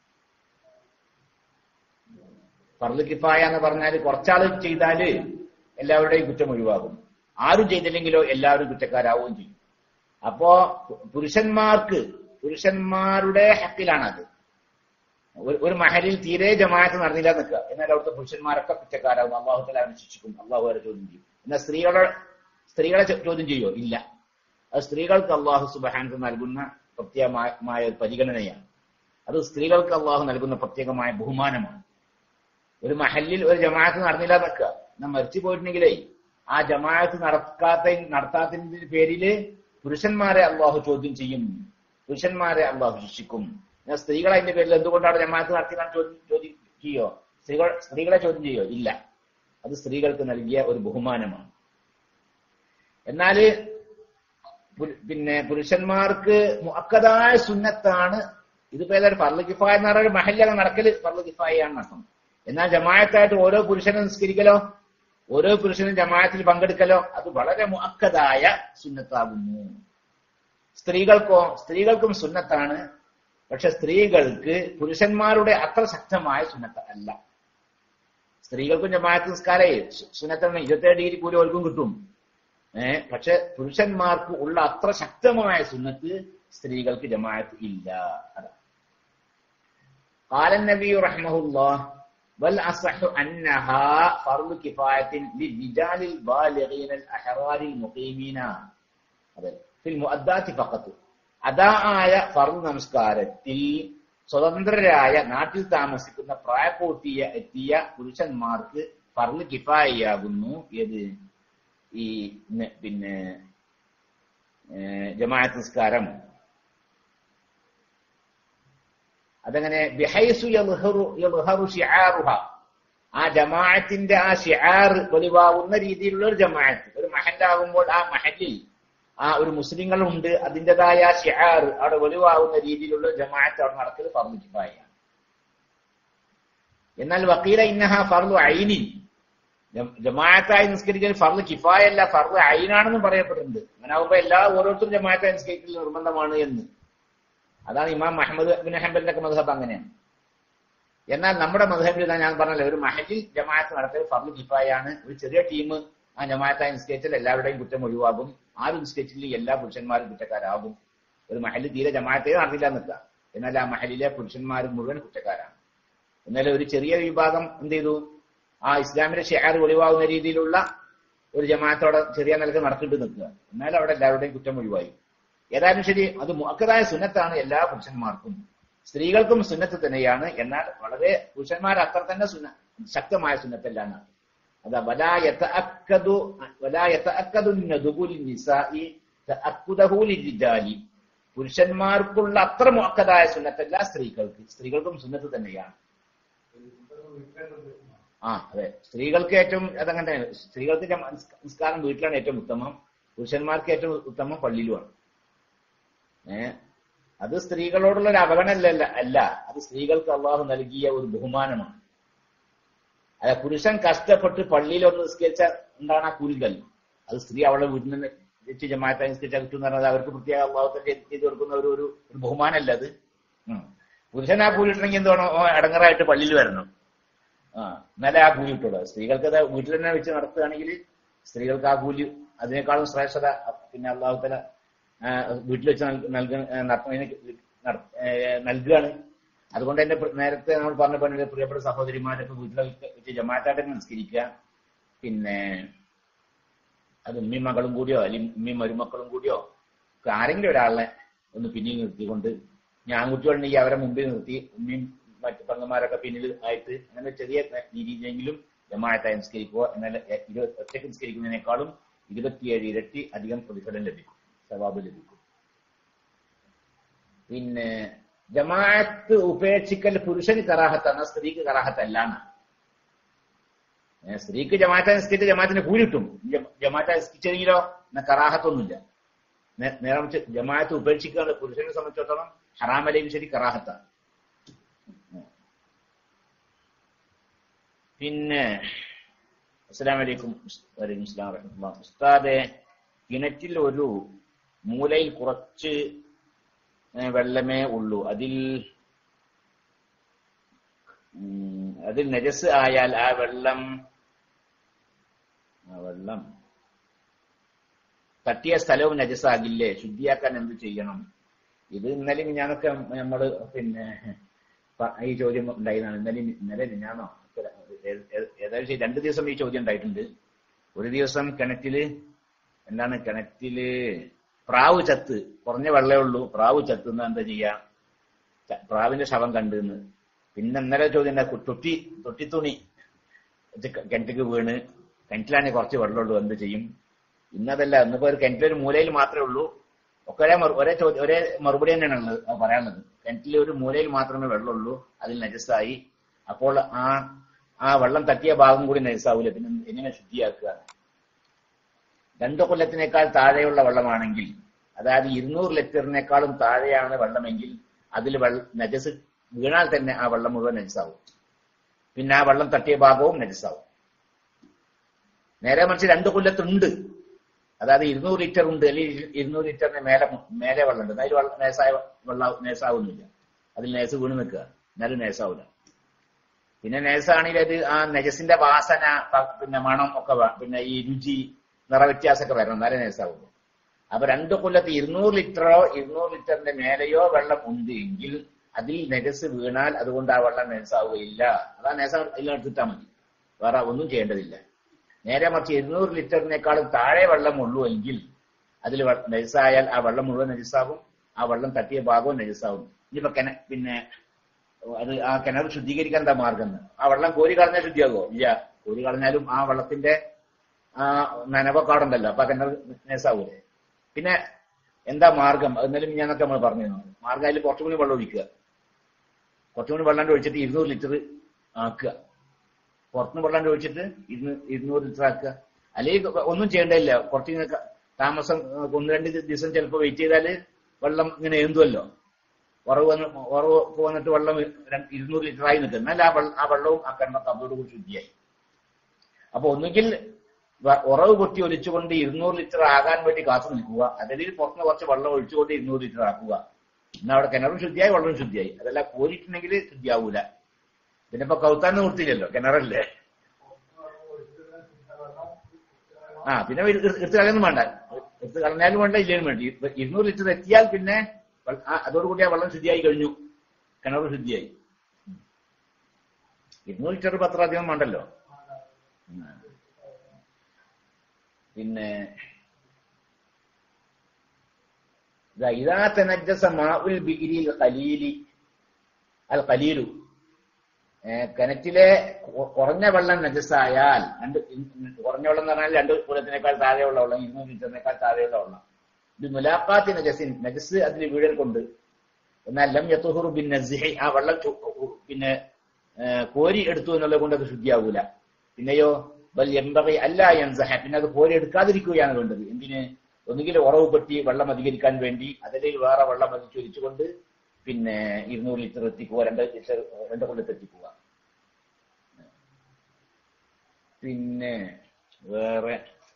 ഫർദ് കിഫായ എന്ന് പറഞ്ഞാൽ കുറച്ചാൾ ചെയ്താല് എല്ലാവരുടെയും കുറ്റം ഒഴിവാകും ആരും ചെയ്തില്ലെങ്കിലോ എല്ലാവരും കുറ്റക്കാരാവുകയും ചെയ്യും അപ്പോ പുരുഷന്മാർക്ക് പുരുഷന്മാരുടെ ഹക്കിലാണ് അത് ഒരു- ഒരു മഹലിൽ തീരെ ജമാഅത്ത് നടന്നില്ല നിൽക്കുക എന്നാൽ അവിടുത്തെ പുരുഷന്മാരൊക്കെ കുറ്റക്കാരാകും അള്ളാഹുത്തല അവരെ ശിക്ഷിക്കും അള്ളാഹു അവരെ ചോദ്യം ചെയ്യും എന്നാൽ സ്ത്രീകളെ സ്ത്രീകളെ ചോ- ചോദ്യം ചെയ്യോ ഇല്ല അത് സ്ത്രീകൾക്ക് അള്ളാഹു സുബഹാനത്ത് നൽകുന്ന പ്രത്യേകമായ ഒരു പരിഗണനയാണ് അത് സ്ത്രീകൾക്ക് അള്ളാഹു നൽകുന്ന പ്രത്യേകമായ ബഹുമാനമാണ് ഒരു മഹല്ലിൽ ഒരു ജമാഅത്ത് നടന്നില്ല നിൽക്കുക എന്നാൽ മരിച്ചു പോയിട്ടുണ്ടെങ്കിലേ ആ ജമാഅത്ത് നടക്കാത്ത നടത്താത്തതിന്റെ പേരില് പുരുഷന്മാരെ അള്ളാഹു ചോദ്യം ചെയ്യും പുരുഷന്മാരെ അള്ളാഹു ശിക്ഷിക്കും എന്നാൽ സ്ത്രീകളെ അതിന്റെ പേരിൽ എന്തുകൊണ്ടാണ് ജമാഅത്ത് നടത്തിയതാണ് ചോദ്യം ചോദ്യം ചെയ്യോ സ്ത്രീകൾ സ്ത്രീകളെ ചോദ്യം ചെയ്യോ ഇല്ല അത് സ്ത്രീകൾക്ക് നൽകിയ ഒരു ബഹുമാനമാണ് എന്നാല് പു- പിന്നെ പുരുഷന്മാർക്ക് മുഅക്കദായ സുന്നത്താണ് ഇതിപ്പോ ഏതായാലും ഫർള് കിഫായ എന്ന് പറഞ്ഞ ഒരു മഹല്ലാണ് നടക്കല് ഫർള് കിഫായാണ് അർത്ഥം എന്നാൽ ജമാഅത്തായിട്ട് ഓരോ പുരുഷനും നിസ്കരിക്കലോ ഓരോ പുരുഷനും ജമാഅത്തിൽ പങ്കെടുക്കലോ അത് വളരെ മുഅക്കദായ സുന്നത്താകുന്നു സ്ത്രീകൾക്കോ സ്ത്രീകൾക്കും സുന്നത്താണ് പക്ഷെ സ്ത്രീകൾക്ക് പുരുഷന്മാരുടെ അത്ര ശക്തമായ സുന്നത്ത് അല്ല സ്ത്രീകൾക്കും ജമാഅത്ത് നിസ്കാരേ സുന്നത്താണ് ഇരുപത്തേഴ് ഡിഗ്രി കൂലി ഓർക്കും കിട്ടും ഏഹ് പക്ഷെ പുരുഷന്മാർക്ക് ഉള്ള അത്ര ശക്തമായ സുന്നത്ത് സ്ത്രീകൾക്ക് ജമാഅത്ത് ഇല്ല അതാ قال النبي رحمه الله بل أصح أنها فرض كفاية للرجال البالغين الأحرار المقيمين അതെ ഫിൽ മുഅദ്ദാത്തി ഫഖത്ത് അതാ ആയ ഫർദ് നമസ്കാരത്തിൽ സ്വതന്ത്രരായ നാട്ടിൽ താമസിക്കുന്ന പ്രായപൂർത്തിയ എത്തിയ പുരുഷന്മാർക്ക് ഫർദ് കിഫായിയാകുന്നു ഏത് ഈ ന- പിന്നെ ഏഹ്, ജമാഅത്ത് നിസ്കാരം അതങ്ങനെ ബിഹൈസു യൽഹറു യൽഹറു ഷിആറുഹ ആ ജമാഅത്തിന്റെ ആ ഷിആർ വെളിവാകുന്ന രീതിയിലുള്ള ഒരു ജമാഅത്ത് ഒരു മഹല്ലാകുമ്പോൾ ആ മഹല്ലിൽ ആ ഒരു മുസ്ലിങ്ങളുണ്ട് അതിൻ്റെതായ ഷിആർ അവിടെ വെളിവാകുന്ന രീതിയിലുള്ള ജമാഅത്ത് അവിടെ നടക്കൽ ഫർദ് കിഫായാണ് എന്നാൽ വക്കീല ഇന്നഹ ഫർദു ഐനി ജം- ജമാഅത്തായി നിസ്കരിക്കൽ ഫർദ് കിഫായല്ല ഫർദ് ഐനാണെന്നും പറയപ്പെട്ടിട്ടുണ്ട് അങ്ങനെ ആകുമ്പോ എല്ലാ ഓരോരുത്തരും ജമാഅത്തായി നിസ്കരിക്കൽ നിർബന്ധമാണ് എന്ന് അതാണ് ഇമാം മുഹമ്മദ് ബിൻ ഹംബലിന്റെ ഒക്കെ മധബ് അങ്ങനെയാണ് എന്നാൽ നമ്മുടെ മധബിൽ ഇതാ ഞാൻ പറഞ്ഞല്ലോ ഒരു മഹലിൽ ജമാഅത്ത് നടത്തൽ ഫർദ് കിഫായാണ് ഒരു ചെറിയ ടീം ആ ജമാഅത്തായി നിസ്കരിച്ചാൽ എല്ലാവരുടെയും കുറ്റം ഒഴിവാകും ആരും നിസ്കരിച്ചില്ലെങ്കിൽ എല്ലാ പുരുഷന്മാരും കുറ്റക്കാരാകും ഒരു മഹലിൽ തീരെ ജമാഅത്തേ നടത്തില്ല നിൽക്കുക എന്നാൽ ആ മഹലിലെ പുരുഷന്മാർ മുഴുവൻ കുറ്റക്കാരാണ് എന്നാൽ ഒരു ചെറിയ വിഭാഗം എന്ത് ചെയ്തു ആ ഇസ്ലാമിന്റെ ഷെയർ ഒഴിവാകുന്ന രീതിയിലുള്ള ഒരു ജമാഅത്തോടെ ചെറിയ നിലക്ക് നടത്തിയിട്ട് നിൽക്കുക എന്നാൽ അവിടെ എല്ലാവരുടെയും കുറ്റം ഒഴിവായി ഏതായാലും ശരി അത് മുഅക്കതായ സുന്നത്താണ് എല്ലാ പുരുഷന്മാർക്കും സ്ത്രീകൾക്കും സുന്നത്ത് തന്നെയാണ് എന്നാൽ വളരെ പുരുഷന്മാർ അത്ര തന്നെ സുന്ന ശക്തമായ സുന്നത്തല്ല എന്നാണ് അതാ വലായത്ത അക്കതു വലായത്ത അക്കതു നദുബുൽ നിസായി തഅക്കുദഹു ലിരിജാലി പുരുഷന്മാർക്കുള്ള അത്ര മുഅക്കതായ സുന്നത്തല്ല സ്ത്രീകൾക്ക് സ്ത്രീകൾക്കും സുന്നത്ത് തന്നെയാണ് ആ അതെ സ്ത്രീകൾക്ക് ഏറ്റവും അതങ്ങനെ തന്നെ സ്ത്രീകൾക്ക് ജമ- നിസ്കാരം വീട്ടിലാണ് ഏറ്റവും ഉത്തമം പുരുഷന്മാർക്ക് ഏറ്റവും ഉത്തമം പള്ളിയിലുമാണ് ഏ അത് സ്ത്രീകളോടുള്ള ഒരു അവഗണനല്ല അല്ല അത് സ്ത്രീകൾക്ക് അള്ളാഹു നൽകിയ ഒരു ബഹുമാനമാണ് അല്ല പുരുഷൻ കഷ്ടപ്പെട്ട് പള്ളിയിൽ ഒന്ന് നിസ്കരിച്ച എന്താണ് ആ കൂലികൾ അത് സ്ത്രീ അവളെ വീട്ടിൽ നിന്ന് വെച്ച് ജമാഅത്തായി നിസ്കരിച്ചാൽ കിട്ടും എന്ന് പറഞ്ഞാൽ അവർക്ക് പ്രത്യേക അള്ളാഹുത്തെ ചെയ്ത് കൊടുക്കുന്ന ഒരു ഒരു ഒരു ബഹുമാനമല്ല അത് ഉം. പുരുഷൻ ആ കൂലി കിട്ടണമെങ്കിൽ എന്ത് വേണം ഓ, അടങ്ങറായിട്ട് പള്ളിയിൽ വരണം ആ എന്നാലേ ആ കൂലി കിട്ടുള്ളൂ സ്ത്രീകൾക്ക് അത് വീട്ടിൽ തന്നെ വെച്ച് നടത്തുകയാണെങ്കിൽ സ്ത്രീകൾക്ക് ആ കൂലി അതിനേക്കാളും ശ്രേഷ്ഠത പിന്നെ അള്ളാഹുത്തല വീട്ടിൽ വെച്ച് നൽക- നൽക- ഏ, നടത്തുന്നതിന് നട- ഏ, നൽകുകയാണ് അതുകൊണ്ട് തന്നെ പ്ര- നേരത്തെ നമ്മൾ പറഞ്ഞ പോലെ പ്രിയപ്പെട്ട സഹോദരിമാരൊക്കെ വീട്ടിലൊക്കെ വെച്ച് ജമാഅത്തായിട്ട് നിസ്കരിക്കുക പിന്നെ അത് ഉമ്മയും മകളും കൂടിയോ അല്ലെങ്കിൽ ഉമ്മയും മരുമക്കളും കൂടിയോ ഒക്കെ ആരെങ്കിലും ഒരാളെ ഒന്ന് പിന്നിൽ നിർത്തിക്കൊണ്ട് ഞാൻ കുട്ടികളുണ്ടെങ്കിൽ അവരെ മുമ്പിൽ നിർത്തി ഉമ്മയും മറ്റു പെങ്ങന്മാരൊക്കെ പിന്നിൽ ആയിട്ട് അങ്ങനെ ചെറിയ രീതിയിലെങ്കിലും ജമാഅത്തായി നിസ്കരിക്കുക എന്നാൽ എ- ഇരുപത് ഒറ്റയ്ക്ക് നിസ്കരിക്കുന്നതിനേക്കാളും ഇരുപത്തിയേഴ് ഇരട്ടി അധികം പ്രതിഫലം ലഭിക്കും സവാബ് ലഭിക്കും പിന്നെ ജമാഅത്ത് ഉപേക്ഷിക്കൽ പുരുഷന് കറാഹത്താണ് സ്ത്രീക്ക് കറാഹത്തല്ല എന്നാണ് ഏ, സ്ത്രീക്ക് ജമാഅത്ത് നിസ്കരിച്ച് ജമാഅത്തിന് കൂലി കിട്ടും ജ- ജമാഅത്ത് നിസ്കരിച്ചെങ്കിലോ എന്ന കറാഹത്തൊന്നുമില്ല നേ- നേരെ മറിച്ച് ജമാഅത്ത് ഉപേക്ഷിക്കുക പുരുഷനെ സംബന്ധിച്ചിടത്തോളം ഹറാമലയും ശരി കറാഹത്താണ് പിന്നെ അസ്സലാം വലൈക്കും വലൈക്കും അസ്സലാം വറഹ്മത്തുള്ളാഹി ഉസ്താദെ കിണറ്റിൽ ഒരു മൂലയിൽ കുറച്ച് ഏ, വെള്ളമേ ഉള്ളൂ അതിൽ ഉം, അതിൽ നജസ് ആയാൽ ആ വെള്ളം ആ വെള്ളം തട്ടിയ സ്ഥലവും നജസാകില്ലേ ശുദ്ധിയാക്കാൻ എന്ത് ചെയ്യണം ഇത് ഇന്നലെ ഞാനൊക്കെ നമ്മള് പിന്നെ പ- ഈ ചോദ്യം ഉണ്ടായതാണ് ഇന്നലെ ഇന്നലെ ഞാനോ ഏതായാലും ശരി രണ്ടു ദിവസം ഈ ചോദ്യം ഉണ്ടായിട്ടുണ്ട് ഒരു ദിവസം കിണറ്റില് എന്താണ് കിണറ്റില് പ്രാവ് ചത്ത് കുറഞ്ഞ വെള്ളമേ ഉള്ളൂ പ്രാവ് ചത്തുന്ന എന്താ ചെയ്യാ ച- പ്രാവിന്റെ ശവം കണ്ടെന്ന് പിന്നെ ഇന്നലെ ചോദ്യം ഉണ്ടാ തൊട്ടി തൊട്ടിത്തുണി ഇത് ക- കിണറ്റിക്ക് വീണ് കിണറ്റിലാണെങ്കിൽ കുറച്ച് വെള്ളമുള്ളൂ എന്ത് ചെയ്യും ഇന്നതല്ല ഇന്നിപ്പോ ഒരു കിണറ്റിലൊരു മൂലയിൽ മാത്രമേ ഉള്ളൂ ഒക്കെ ഒരേ മറു- ഒരേ ചോദ്യം ഒരേ മറുപടി തന്നെയാണ് ഉള്ളത് അത് പറയാനുള്ളത് കിണറ്റിൽ ഒരു മൂലയിൽ മാത്രമേ വെള്ളമുള്ളൂ അതിൽ നജസ്സായി അപ്പോൾ ആ ആ വെള്ളം തട്ടിയ ഭാഗം കൂടി നജസ്സാവൂല പിന്നെ എങ്ങനെ ശുദ്ധിയാക്കുക രണ്ടു കൊല്ലത്തിനേക്കാൾ താഴെയുള്ള വെള്ളമാണെങ്കിൽ അതായത് ഇരുന്നൂറ് ലിറ്ററിനേക്കാളും താഴെയാണ് വെള്ളമെങ്കിൽ അതിൽ വെള്ള നജസ് വീണാൽ തന്നെ ആ വെള്ളം മുഴുവൻ നജസാവും പിന്നെ ആ വെള്ളം തട്ടിയ ഭാഗവും നജസാവും നേരെ മറിച്ച് രണ്ട് കൊല്ലത്തുണ്ട് അതായത് ഇരുന്നൂറ് ലിറ്റർ ഉണ്ട് അല്ലെങ്കിൽ ഇരുന്നൂറ് ലിറ്ററിന് മേലെ മേലെ വെള്ളം ഉണ്ട് അതിൽ വെള്ളം നേസായ വെള്ളം നേസാവുന്നില്ല അതിൽ നേസ് വീണ് നിൽക്കുക എന്നാലും നേസാവില്ല പിന്നെ നജസാണെങ്കിൽ അത് ആ നജസിന്റെ വാസന പ- പിന്നെ മണം ഒക്കെ വേ- പിന്നെ ഈ രുചി നിറവ്യത്യാസമൊക്കെ വരണം എന്നാലേ നജസാവുള്ളൂ അപ്പൊ രണ്ട് കൊല്ലത്ത് ഇരുന്നൂറ് ലിറ്ററോ ഇരുന്നൂറ് ലിറ്ററിന്റെ മേലെയോ വെള്ളം ഉണ്ട് എങ്കിൽ അതിൽ നെജസ് വീണാൽ അതുകൊണ്ട് ആ വെള്ളം നെജസാവുകയില്ല അതാ നെജസ അതിലെടുത്തിട്ടാ മതി വേറെ ഒന്നും ചെയ്യേണ്ടതില്ല നേരെ മറിച്ച് ഇരുന്നൂറ് ലിറ്ററിനേക്കാളും താഴെ വെള്ളം ഉള്ളൂ എങ്കിൽ അതിൽ നജസായാൽ ആ വെള്ളം മുഴുവൻ നജസാകും ആ വെള്ളം തട്ടിയ ഭാഗവും നജസാകും ഇനിയിപ്പോ കിണ പിന്നെ അത് ആ കിണർ ശുദ്ധീകരിക്കാൻ എന്താ മാർഗം എന്ന്? ആ വെള്ളം കോരി കളഞ്ഞാൽ ശുദ്ധിയാകുമോ ഇല്ല കോരി കളഞ്ഞാലും ആ വെള്ളത്തിന്റെ ആ നനവക്കാടുണ്ടല്ലോ അപ്പൊ ആ കിണർ നജസാവൂലേ പിന്നെ എന്താ മാർഗം അത് ഇന്നലെ ഞാനൊക്കെ നമ്മൾ പറഞ്ഞു മാർഗം അതിൽ കുറച്ചുകൂടി വെള്ളം ഒഴിക്കുക കുറച്ചുകൂടി വെള്ളം ഒഴിച്ചിട്ട് ഇരുന്നൂറ് ലിറ്റർ ആക്കുക പുറത്തുനിന്ന് വെള്ളം ഒഴിച്ചിട്ട് ഇരുന്ന് ഇരുന്നൂറ് ലിറ്റർ ആക്കുക അല്ലെങ്കിൽ ഒന്നും ചെയ്യേണ്ടതില്ല കുറച്ച് ഇങ്ങനെ ക- താമസം ഏഹ്, ഒന്ന് രണ്ട് ദിവസം ചിലപ്പോൾ വെയിറ്റ് ചെയ്താല് വെള്ളം ഇങ്ങനെ ഏന്തുമല്ലോ ഉറവ് വന്ന് ഉറവ് ഒക്കെ വന്നിട്ട് വെള്ളം രണ്ട് ഇരുന്നൂറ് ലിറ്റർ ആയി നിൽക്കും എന്നാൽ ആ വെള്ളം ആ വെള്ളവും ആ കിണർ കബോട് കൂടി ശുദ്ധിയായി അപ്പൊ ഒന്നുകിൽ വ- ഉറവ് പൊട്ടി ഒലിച്ചുകൊണ്ട് ഇരുന്നൂറ് ലിറ്റർ ആകാൻ വേണ്ടി കാത്തു നിൽക്കുക അല്ലെങ്കിൽ പുറത്തുനിന്ന് കുറച്ച് വെള്ളം ഒഴിച്ചുകൊണ്ട് ഇരുന്നൂറ് ലിറ്റർ ആക്കുക എന്നാൽ അവിടെ കിണറും ശുദ്ധിയായി വെള്ളവും ശുദ്ധിയായി അതല്ല കോരിയിട്ടുണ്ടെങ്കിൽ ശുദ്ധിയാവൂല പിന്നെ ഇപ്പൊ കൗത്താൻ നിർത്തിയില്ലല്ലോ കിണറല്ലേ ആ പിന്നെ ഇത് എടുത്ത് കളയൊന്നും വേണ്ട എടുത്ത് കളഞ്ഞാലും വേണ്ട ഇല്ലേലും വേണ്ട ഇപ്പൊ ഇരുന്നൂറ് ലിറ്റർ എത്തിയാൽ പിന്നെ വെ- ആ, അതോടുകൂടി ആ വെള്ളം ശുദ്ധിയായി കഴിഞ്ഞു കിണർ ശുദ്ധിയായി ഇരുന്നൂറ് ലിറ്റർ പത്ര അധികം വേണ്ടല്ലോ ഉം. പിന്നെ ഇതാ, ഇതാ തനജ്ജസ മാഉൽ ബിഇരിൽ ഖലീലി അൽ ഖലീലു ഏ, കിണറ്റിലെ കൊ- കുറഞ്ഞ വെള്ളം നജസായാൽ രണ്ട് ഇൻ- കുറഞ്ഞ വെള്ളം എന്ന് പറഞ്ഞാൽ രണ്ട് കുലത്തിനേക്കാൾ താഴെയുള്ള വെള്ളം ഇരുന്നൂറ് ലിറ്ററിനേക്കാൾ താഴെയുള്ള വെള്ളം ഇത് മുലാഖാത്തി നജസിൻ നജസ് അതിന് വീഴൽ കൊണ്ട് എന്നാൽ ലം യത്തുഹുറു ബിൻ നസിഹി ആ വെള്ളം ചു- ഉ- പിന്നെ ഏ, കോരി എടുത്തു എന്നുള്ളത് കൊണ്ട് അത് ശുദ്ധിയാവൂല പിന്നെയോ ബൽ എംബകി അല്ല യൻസഹ പിന്നെ അത് കോരി എടുക്കാതിരിക്കുകയാണ് വേണ്ടത് എന്തിന് ഒന്നുകിൽ ഉറവ് പെട്ടി വെള്ളം അധികരിക്കാൻ വേണ്ടി അതല്ലെങ്കിൽ വേറെ വെള്ളം അത് ചൊരിച്ചുകൊണ്ട് പിന്നെ ഇരുന്നൂറ് ലിറ്റർ എത്തിക്കുക രണ്ട് ലിറ്റർ രണ്ട് കൊല്ലത്ത് എത്തിക്കുക പിന്നെ വേറെ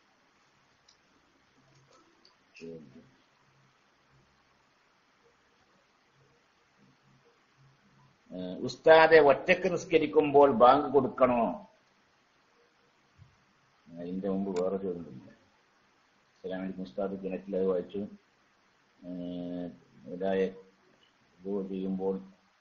ഏഹ് ഉസ്താദെ ഒറ്റക്ക് നിസ്കരിക്കുമ്പോൾ ബാങ്ക് കൊടുക്കണോ അതിന്റെ മുമ്പ് വേറെ ചോദ്യമില്ല സലാമലിക്കും ഉസ്താദ് കിണറ്റിൽ അത് വായിച്ചു ഏഹ് ഇതായ ഇത് ചെയ്യുമ്പോൾ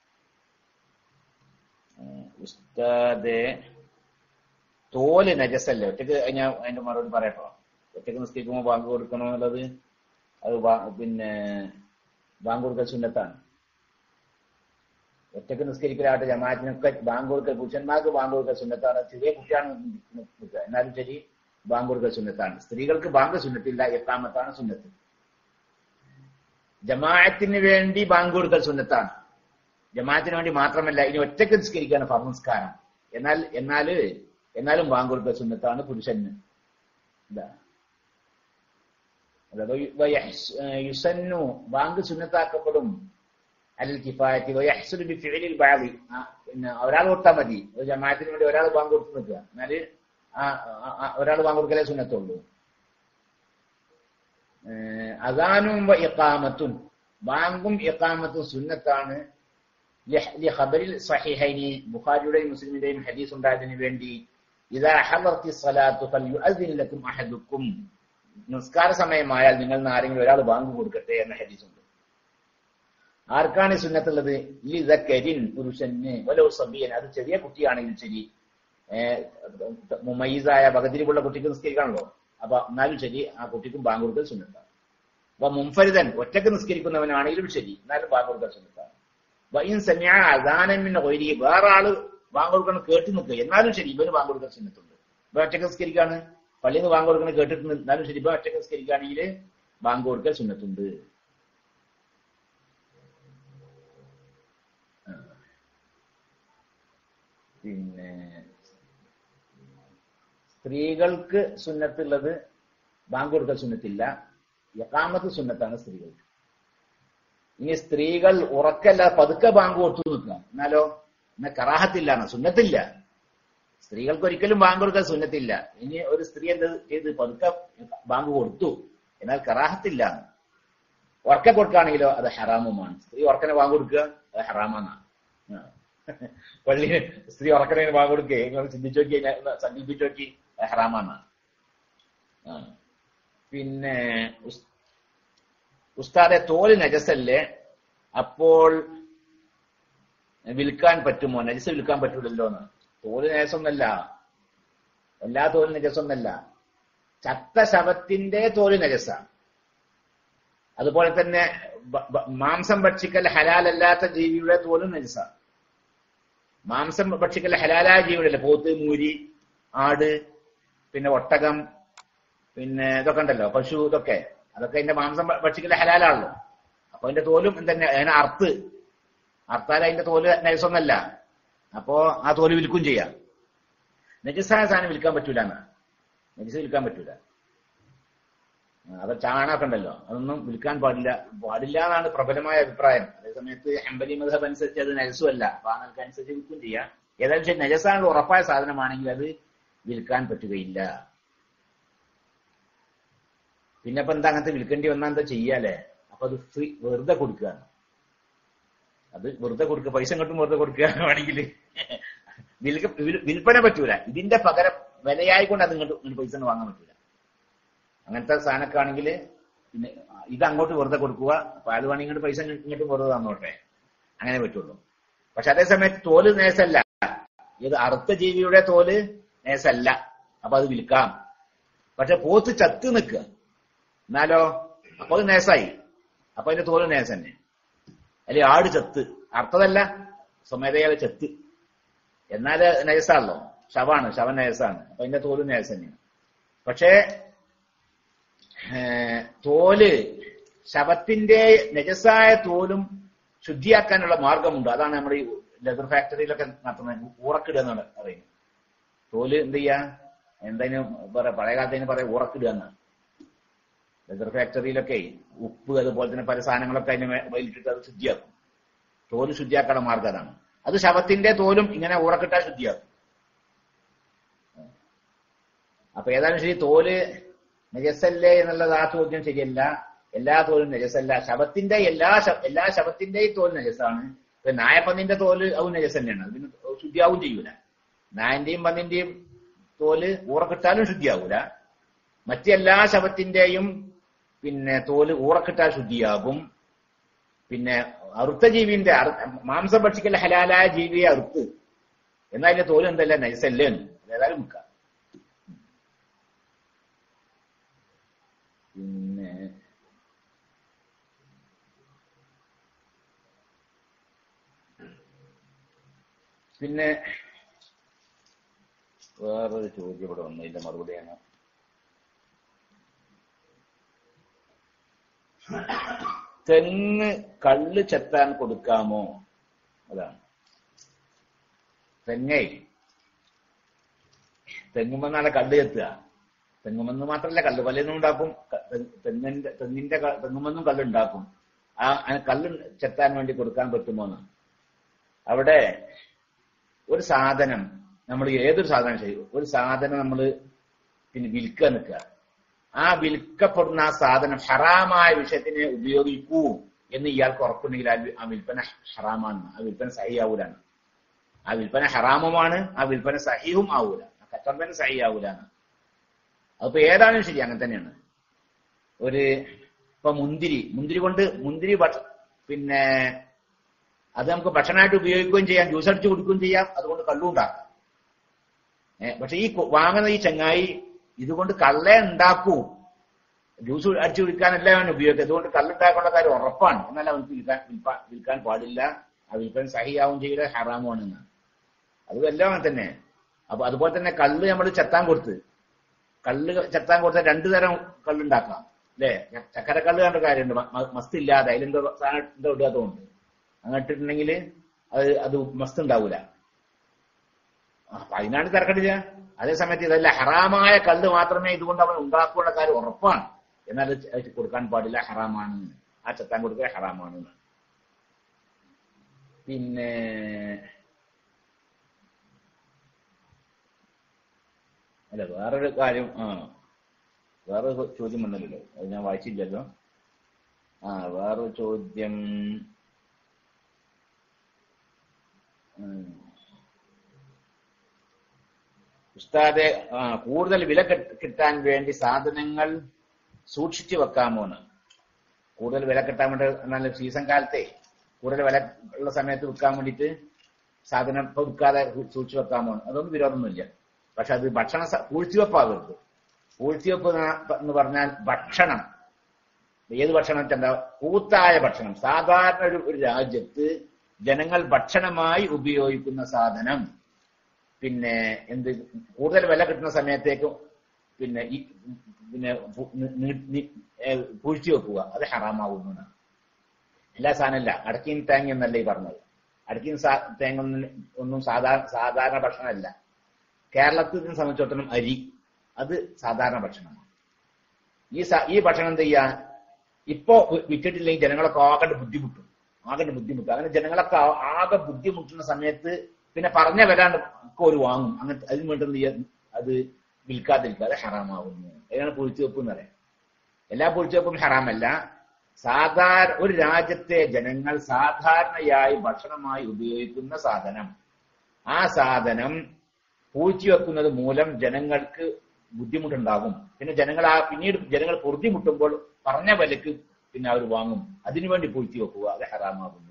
ഏഹ് ഉസ്താദെ തോല് നജസല്ലേ ഒറ്റക്ക് ഞാൻ അതിന്റെ മറുപടി പറയട്ടോ ഒറ്റക്ക് നിസ്കരിക്കുമ്പോൾ ബാങ്ക് കൊടുക്കണോ എന്നുള്ളത് അത് ബാ- പിന്നെ ബാങ്ക് കൊടുക്കൽ സുന്നത്താണ് ഒറ്റക്ക് നിസ്കരിക്കലാട്ടെ ജമാഅത്തിനൊക്കെ ബാങ്ക് കൊടുക്കൽ പുരുഷന്മാർക്ക് ബാങ്ക് കൊടുക്കൽ സുന്നത്താണ് ചെറിയ കുട്ടിയാണ് നിൽക്കുക എന്നാലും ശരി ബാങ്ക് കൊടുക്കൽ സുന്നത്താണ് സ്ത്രീകൾക്ക് ബാങ്ക് സുന്നത്തില്ല എട്ടാമത്താണ് സുന്നത്ത് ജമാഅത്തിന് വേണ്ടി ബാങ്ക് കൊടുക്കൽ സുന്നത്താണ് ജമാഅത്തിന് വേണ്ടി മാത്രമല്ല ഇനി ഒറ്റക്ക് നിസ്കരിക്കാണ് ഫർമസ്കാരം എന്നാൽ എന്നാല് എന്നാലും ബാങ്ക് കൊടുക്കൽ സുന്നത്താണ് പുരുഷന് ഇതാ അഥവാ വയഹ്സ്- ഏഹ് യുസന്നു ബാങ്ക് സുന്നത്താക്കപ്പെടും അൽ കിഫായത്തി വയഹ്സുലു ബിഫിഇലിൽ ബഅദി ആ, പിന്നെ ഒരാൾ കൊടുത്താൽ മതി ഒരു ജമാഅത്തിന് വേണ്ടി ഒരാൾ ബാങ്ക് കൊടുത്ത് നിൽക്കുക എന്നാല് ആ ഒരാൾ ബാങ്ക് കൊടുക്കലേ സുന്നത്തുള്ളൂ ഏഹ് അദാനും വ ഇഖാമത്തുൻ ബാങ്കും ഇഖാമത്തും സുന്നത്താണ് ലഹ- ലിഖബറിൽ സഹിഹൈനി ബുഖാരിയുടെയും മുസ്ലിമിന്റെയും ഹദീസ് ഉണ്ടായതിനു വേണ്ടി ഇതാ ഹദർത്തി സ്വലാത്തു ഫൽയുഅദ്ദിൻ ലക്കും അഹദുക്കും നിസ്കാര സമയമായാൽ നിങ്ങൾ ആരെങ്കിലും ഒരാൾ ബാങ്ക് കൊടുക്കട്ടെ എന്ന ഹദീസ് ഉണ്ട് ആർക്കാണ് ഈ സുന്നത്തുള്ളത് ഈ കരിൻ പുരുഷന് വലോ സബിയൻ അത് ചെറിയ കുട്ടിയാണെങ്കിൽ ശരി മുമൈസായ പകതിരിവുള്ള കുട്ടിക്ക് നിസ്കരിക്കാണല്ലോ അപ്പൊ എന്നാലും ശരി ആ കുട്ടിക്കും ബാങ്ക് കൊടുക്കൽ സുന്നത്താണ് അപ്പൊ മുംഫരിതൻ ഒറ്റക്ക് നിസ്കരിക്കുന്നവനാണെങ്കിലും ശരി എന്നാലും ബാങ്ക് കൊടുക്കൽ സുന്നത്താണ് വൈൻ സമയ അദാനമിന് ഒരി വേറെ ആള് ബാങ്ക് കൊടുക്കണം കേട്ട് നിൽക്കുക എന്നാലും ശരി ഇവന് ബാങ്ക് കൊടുക്കൽ സുന്നത്തുണ്ട് ഇവ ഒറ്റക്ക് നിസ്കരിക്കാണ് പള്ളിയിൽ നിന്ന് ബാങ്ക് കൊടുക്കണം കേട്ടിട്ട് നിന്ന് എന്നാലും ശരി ഇവ ഒറ്റക്ക് നിസ്കരിക്കുകയാണെങ്കിൽ ബാങ്ക് കൊടുക്കൽ സുന്നത്തുണ്ട് ആ. പിന്നെ സ്ത്രീകൾക്ക് സുന്നത്തുള്ളത് ബാങ്ക് കൊടുക്കൽ സുന്നത്തില്ല യക്കാമത്ത് സുന്നത്താണ് സ്ത്രീകൾക്ക് ഇനി സ്ത്രീകൾ ഉറക്കല്ല പതുക്കെ ബാങ്ക് കൊടുത്തു നിൽക്കുക എന്നാലോ എന്നാ കറാഹത്തില്ലാണ് സുന്നത്തില്ല സ്ത്രീകൾക്ക് ഒരിക്കലും ബാങ്ക് കൊടുക്കാൻ സുന്നത്തില്ല ഇനി ഒരു സ്ത്രീ എന്ത് ചെയ്ത് പതുക്കെ ബാങ്ക് കൊടുത്തു എന്നാൽ കറാഹത്തില്ല ഉറക്കെ കൊടുക്കുകയാണെങ്കിലോ അത് ഹറാമുമാണ് സ്ത്രീ ഉറക്കനെ ബാങ്ക് കൊടുക്കുക അത് ഹറാമെന്നാണ് ആ. പള്ളി സ്ത്രീ ഉറക്കണേന് ഭാഗം കൊടുക്കേ നിങ്ങൾ ചിന്തിച്ചു നോക്കി സങ്കല്പിച്ചു നോക്കി ഹറാമാണ് ആ. പിന്നെ ഉസ്- ഉസ്താദെ തോല് നജസല്ലേ അപ്പോൾ വിൽക്കാൻ പറ്റുമോ നജസ് വിൽക്കാൻ പറ്റൂലല്ലോ എന്ന് തോല് നജസൊന്നല്ല എല്ലാ തോലും നജസൊന്നല്ല ചത്ത ശവത്തിന്റെ തോല് നജസ അതുപോലെ തന്നെ ബ- ബ- മാംസം ഭക്ഷിക്കൽ ഹലാലല്ലാത്ത ജീവിയുടെ തോലും നജസ മാംസം ഭക്ഷിക്കൽ ഹലാലായ ജീവികളല്ലേ പോത്ത് മൂരി ആട് പിന്നെ ഒട്ടകം പിന്നെ ഇതൊക്കെ ഉണ്ടല്ലോ പശു ഇതൊക്കെ അതൊക്കെ അതിന്റെ മാംസം ഭ- ഭക്ഷിക്കൽ ഹലാലാണല്ലോ അപ്പൊ അതിന്റെ തോലും തന്നെ അതിനെ അർത്ത് അർത്താൽ അതിന്റെ തോല് നൈസൊന്നല്ല അപ്പോ ആ തോല് വിൽക്കും ചെയ്യാം നജസായ സാധനം വിൽക്കാൻ പറ്റൂല എന്നാ നജസ് വിൽക്കാൻ പറ്റൂല ആ, അത് ചാണകം ഉണ്ടല്ലോ അതൊന്നും വിൽക്കാൻ പാടില്ല പാടില്ല എന്നാണ് പ്രബലമായ അഭിപ്രായം അതേസമയത്ത് ഹംബലി മധബ് അനുസരിച്ച് അത് നജസുമല്ല അപ്പൊ ആ നിലക്കനുസരിച്ച് വിൽക്കും ചെയ്യാം ഏതായാലും ശരി നജസാണ് ഉറപ്പായ സാധനമാണെങ്കിൽ അത് വിൽക്കാൻ പറ്റുകയില്ല പിന്നെ ഇപ്പൊ എന്താ അങ്ങനത്തെ വിൽക്കേണ്ടി വന്നാൽ എന്താ ചെയ്യാലേ അപ്പൊ അത് ഫ്രീ വെറുതെ കൊടുക്കുകയാണ് അത് വെറുതെ കൊടുക്കുക പൈസ ഇങ്ങോട്ടും വെറുതെ കൊടുക്കുക വേണമെങ്കിൽ വിൽക്ക വിൽ- വിൽപ്പന പറ്റൂല ഇതിന്റെ പകരം വിലയായിക്കൊണ്ട് അത് ഇങ്ങോട്ട് ഇങ്ങോട്ട് പൈസ ഒന്നും വാങ്ങാൻ പറ്റൂല അങ്ങനത്തെ സാധനമൊക്കെ ആണെങ്കിൽ പിന്നെ ഇത് അങ്ങോട്ട് വെറുതെ കൊടുക്കുക അപ്പൊ അത് വേണമെങ്കിൽ ഇങ്ങോട്ട് പൈസ ഇങ്ങോട്ട് വെറുതെ തന്നോട്ടെ അങ്ങനെ പറ്റുള്ളൂ പക്ഷെ അതേസമയത്ത് തോല് നേസല്ല ഇത് അറുത്ത ജീവിയുടെ തോല് നേസല്ല അപ്പൊ അത് വിൽക്കാം പക്ഷെ പോത്ത് ചത്ത് നിൽക്കുക എന്നാലോ അപ്പൊ അത് നേസായി അപ്പൊ അതിന്റെ തോല് നേസ് തന്നെ അല്ലെ ആട് ചത്ത് അർത്ഥതല്ല സ്വമേധയാ ചത്ത് എന്നാല് നയസാണല്ലോ ശവാണ് ശവൻ നയസാണ് അപ്പൊ അതിന്റെ തോല് നയസ് തന്നെയാണ് പക്ഷേ ഏർ, തോല് ശവത്തിന്റെ നജസായ തോലും ശുദ്ധിയാക്കാനുള്ള മാർഗമുണ്ട് അതാണ് നമ്മുടെ ഈ ലെതർ ഫാക്ടറിയിലൊക്കെ നടത്തുന്നത് ഊറക്കിടുക എന്നാണ് പറയുന്നത് തോല് എന്ത് ചെയ്യാ എന്തതിന് പറയാ പഴയ കാലത്ത് അതിന് പറയാം ഊറക്കിടുക എന്നാണ് ലെതർ ഫാക്ടറിയിലൊക്കെ ഉപ്പ് അതുപോലെ തന്നെ പല സാധനങ്ങളൊക്കെ അതിന് മേ- മേലിട്ടിട്ട് അത് ശുദ്ധിയാക്കും തോല് ശുദ്ധിയാക്കാനുള്ള മാർഗം അതാണ് അത് ശവത്തിന്റെ തോലും ഇങ്ങനെ ഊറക്കിട്ടാൽ ശുദ്ധിയാക്കും അപ്പൊ ഏതായാലും ശരി തോല് നജസല്ലേ എന്നുള്ളത് ആ ചോദ്യം ശരിയല്ല എല്ലാ തോലും നജസല്ല ശവത്തിന്റെ എല്ലാ ശ- എല്ലാ ശവത്തിന്റെയും തോൽ നജസാണ് ഇപ്പൊ നായപ്പന്നിന്റെ തോല് അത് നജസ് തന്നെയാണ് അതിന് ശുദ്ധിയാവും ചെയ്യൂല നായന്റെയും പന്നിന്റെയും തോല് ഊറക്കിട്ടാലും ശുദ്ധിയാവൂല മറ്റെല്ലാ ശവത്തിന്റെയും പിന്നെ തോല് ഊറക്കിട്ടാൽ ശുദ്ധിയാകും പിന്നെ അറുത്ത ജീവിന്റെ അറു- മാംസം ഭക്ഷിക്കൽ ഹലാലായ ജീവിയെ അറുത്ത് എന്നാൽ അതിന്റെ തോല് എന്തല്ല നൈസല്ലേ ഏതായാലും മുക്ക പിന്നെ പിന്നെ വേറൊരു ചോദ്യം ഇവിടെ വന്നു ഇതിന്റെ മറുപടിയാണ് തെങ്ങ് കള്ള് ചെത്താൻ കൊടുക്കാമോ അതാണ് തെങ്ങേ തെങ്ങുമെന്നാണ് കള്ള് ചെത്തുക തെങ്ങുമെന്ന് മാത്രമല്ല കള്ള് പലതും ഉണ്ടാക്കും ക- തെ- തെങ്ങിന്റെ തെങ്ങിന്റെ ക- തെങ്ങുമെന്നും കള്ള് ഉണ്ടാക്കും ആ ആ കള്ള് ചെത്താൻ വേണ്ടി കൊടുക്കാൻ പറ്റുമോ എന്ന് അവിടെ ഒരു സാധനം നമ്മൾ ഏതൊരു സാധനം ചെയ്യും ഒരു സാധനം നമ്മൾ പിന്നെ വിൽക്കാൻ നിൽക്കുക ആ വിൽക്കപ്പെടുന്ന ആ സാധനം ഹറാമായ വിഷയത്തിനെ ഉപയോഗിക്കൂ എന്ന് ഇയാൾക്ക് ഉറപ്പുണ്ടെങ്കിൽ ആ വി- ആ വിൽപ്പന ഹറാമാണ് ആ വിൽപ്പന സഹിയാവൂലാണ് ആ വിൽപ്പന ഹറാമുമാണ് ആ വിൽപ്പന സഹിയും ആവൂല ആ കച്ചവടം തന്നെ സഹി ആവൂലാണ് അതിപ്പോ ഏതാണെങ്കിലും ശരി അങ്ങനെ തന്നെയാണ് ഒരു ഇപ്പൊ മുന്തിരി മുന്തിരി കൊണ്ട് മുന്തിരി ഭക്ഷ- പിന്നെ അത് നമുക്ക് ഭക്ഷണമായിട്ട് ഉപയോഗിക്കുകയും ചെയ്യാം ജ്യൂസ് അടിച്ച് കുടിക്കുകയും ചെയ്യാം അതുകൊണ്ട് കള്ളും ഉണ്ടാക്കാം ഏഹ് പക്ഷെ ഈ കൊ- വാങ്ങുന്ന ഈ ചങ്ങായി ഇതുകൊണ്ട് കള്ളേ ഉണ്ടാക്കൂ ജ്യൂസ് അടിച്ചു കുടിക്കാനല്ല അവൻ ഉപയോഗിക്കുക അതുകൊണ്ട് കള്ളുണ്ടാക്കേണ്ട കാര്യം ഉറപ്പാണ് എന്നാൽ അവർക്ക് വിൽക്കാൻ വിൽപ്പാ- വിൽക്കാൻ പാടില്ല ആ വിൽപ്പന സഹിയാവും ചെയ്യില്ല ഹറാമുമാണ് എന്ന് അതും എല്ലാം അങ്ങനെ തന്നെ അപ്പൊ അതുപോലെ തന്നെ കള്ള് നമ്മൾ ചെത്താൻ കൊടുത്ത് കള്ള് ചെത്താൻ കൊടുത്ത രണ്ടു തരം കള്ളുണ്ടാക്കാം അല്ലേ ചക്കരക്കള്ള് കണ്ട കാര്യമുണ്ട് മ- മ- മസ്ത് ഇല്ലാതെ അതിലെന്തോ സാധനം എന്തോ ഇടാത്തതുകൊണ്ട് അങ്ങനെ ഇട്ടിട്ടുണ്ടെങ്കിൽ അത് അത് മസ്ത് ഉണ്ടാവൂല അപ്പൊ അതിനാണ് തിരക്കടില്ല അതേ സമയത്ത് ഇതല്ല ഹറാമായ കല്ല് മാത്രമേ ഇതുകൊണ്ട് അവൻ ഉണ്ടാക്കുള്ള കാര്യം ഉറപ്പാണ് എന്നാൽ അത് ചെ- കൊടുക്കാൻ പാടില്ല ഹറാമാണ് ആ ചെത്താൻ കൊടുക്കുക ഹറാമാണ് പിന്നെ അല്ല വേറൊരു കാര്യം ആ വേറൊരു ചോദ്യം വന്നല്ലോ അത് ഞാൻ വായിച്ചില്ലല്ലോ ആ വേറൊരു ചോദ്യം ഉം. ഉസ്താദെ ആ, കൂടുതൽ വില കിട്ട- കിട്ടാൻ വേണ്ടി സാധനങ്ങൾ സൂക്ഷിച്ചു വെക്കാമോന്ന് കൂടുതൽ വില കിട്ടാൻ വേണ്ടി എന്നാൽ സീസൺ കാലത്തെ കൂടുതൽ വില ഉള്ള സമയത്ത് വിൽക്കാൻ വേണ്ടിയിട്ട് സാധനം ഇപ്പൊ വിൽക്കാതെ സൂക്ഷിച്ചു വെക്കാമോ അതൊന്നും വിരോധമൊന്നുമില്ല പക്ഷെ അത് ഭക്ഷണ സ- പൂഴ്ത്തിവെപ്പാകരുത് പൂഴ്ത്തിവെപ്പ് ന- എന്ന് പറഞ്ഞാൽ ഭക്ഷണം ഏത് ഭക്ഷണം എന്താ കൂത്തായ ഭക്ഷണം സാധാരണ ഒരു ഒരു രാജ്യത്ത് ജനങ്ങൾ ഭക്ഷണമായി ഉപയോഗിക്കുന്ന സാധനം പിന്നെ എന്ത് കൂടുതൽ വില കിട്ടുന്ന സമയത്തേക്കും പിന്നെ ഈ പിന്നെ പു- നി- നി- നി- ഏ, പൂഴ്ത്തി വെക്കുക അത് ഹറാമാകുന്നു എന്നാണ്. എല്ലാ സാധനമല്ല അടക്കീൻ തേങ്ങ എന്നല്ല ഈ പറഞ്ഞത് അടക്കീൻ സാ- തേങ്ങ ഒന്നും- ഒന്നും സാധാരണ സാധാരണ ഭക്ഷണമല്ല കേരളത്തിനെ സംബന്ധിച്ചിടത്തോളം അരി അത് സാധാരണ ഭക്ഷണമാണ് ഈ സ- ഈ ഭക്ഷണം എന്ത് ചെയ്യാ ഇപ്പോ വി- വിറ്റിട്ടില്ലെങ്കിൽ ജനങ്ങളൊക്കെ ആകെ ബുദ്ധിമുട്ടും ആകെ ബുദ്ധിമുട്ടും അങ്ങനെ ജനങ്ങളൊക്കെ ആ- ആകെ ബുദ്ധിമുട്ടുന്ന സമയത്ത് പിന്നെ പറഞ്ഞ വരാണ്ട് ഒക്കെ ഒരു വാങ്ങും അങ്ങനത്തെ അതിന് വേണ്ടി എന്ത് ചെയ്യാ അത് വിൽക്കാതിരിക്കുക അത് ഹറാമാവുന്നു അതിനാണ് പൊഴിച്ചുവെപ്പ് എന്ന് പറയാം എല്ലാ പൊഴിച്ചുവെപ്പും ഹറാമല്ല സാധാരണ ഒരു രാജ്യത്തെ ജനങ്ങൾ സാധാരണയായി ഭക്ഷണമായി ഉപയോഗിക്കുന്ന സാധനം ആ സാധനം പൂഴ്ത്തിവെക്കുന്നത് മൂലം ജനങ്ങൾക്ക് ബുദ്ധിമുട്ടുണ്ടാകും പിന്നെ ജനങ്ങൾ ആ പിന്നീട് ജനങ്ങൾ ബുദ്ധിമുട്ടുമ്പോൾ പറഞ്ഞ വിലക്ക് പിന്നെ അവർ വാങ്ങും അതിനുവേണ്ടി പൂഴ്ത്തി വെക്കുക അത് ഹറാമാകുന്നു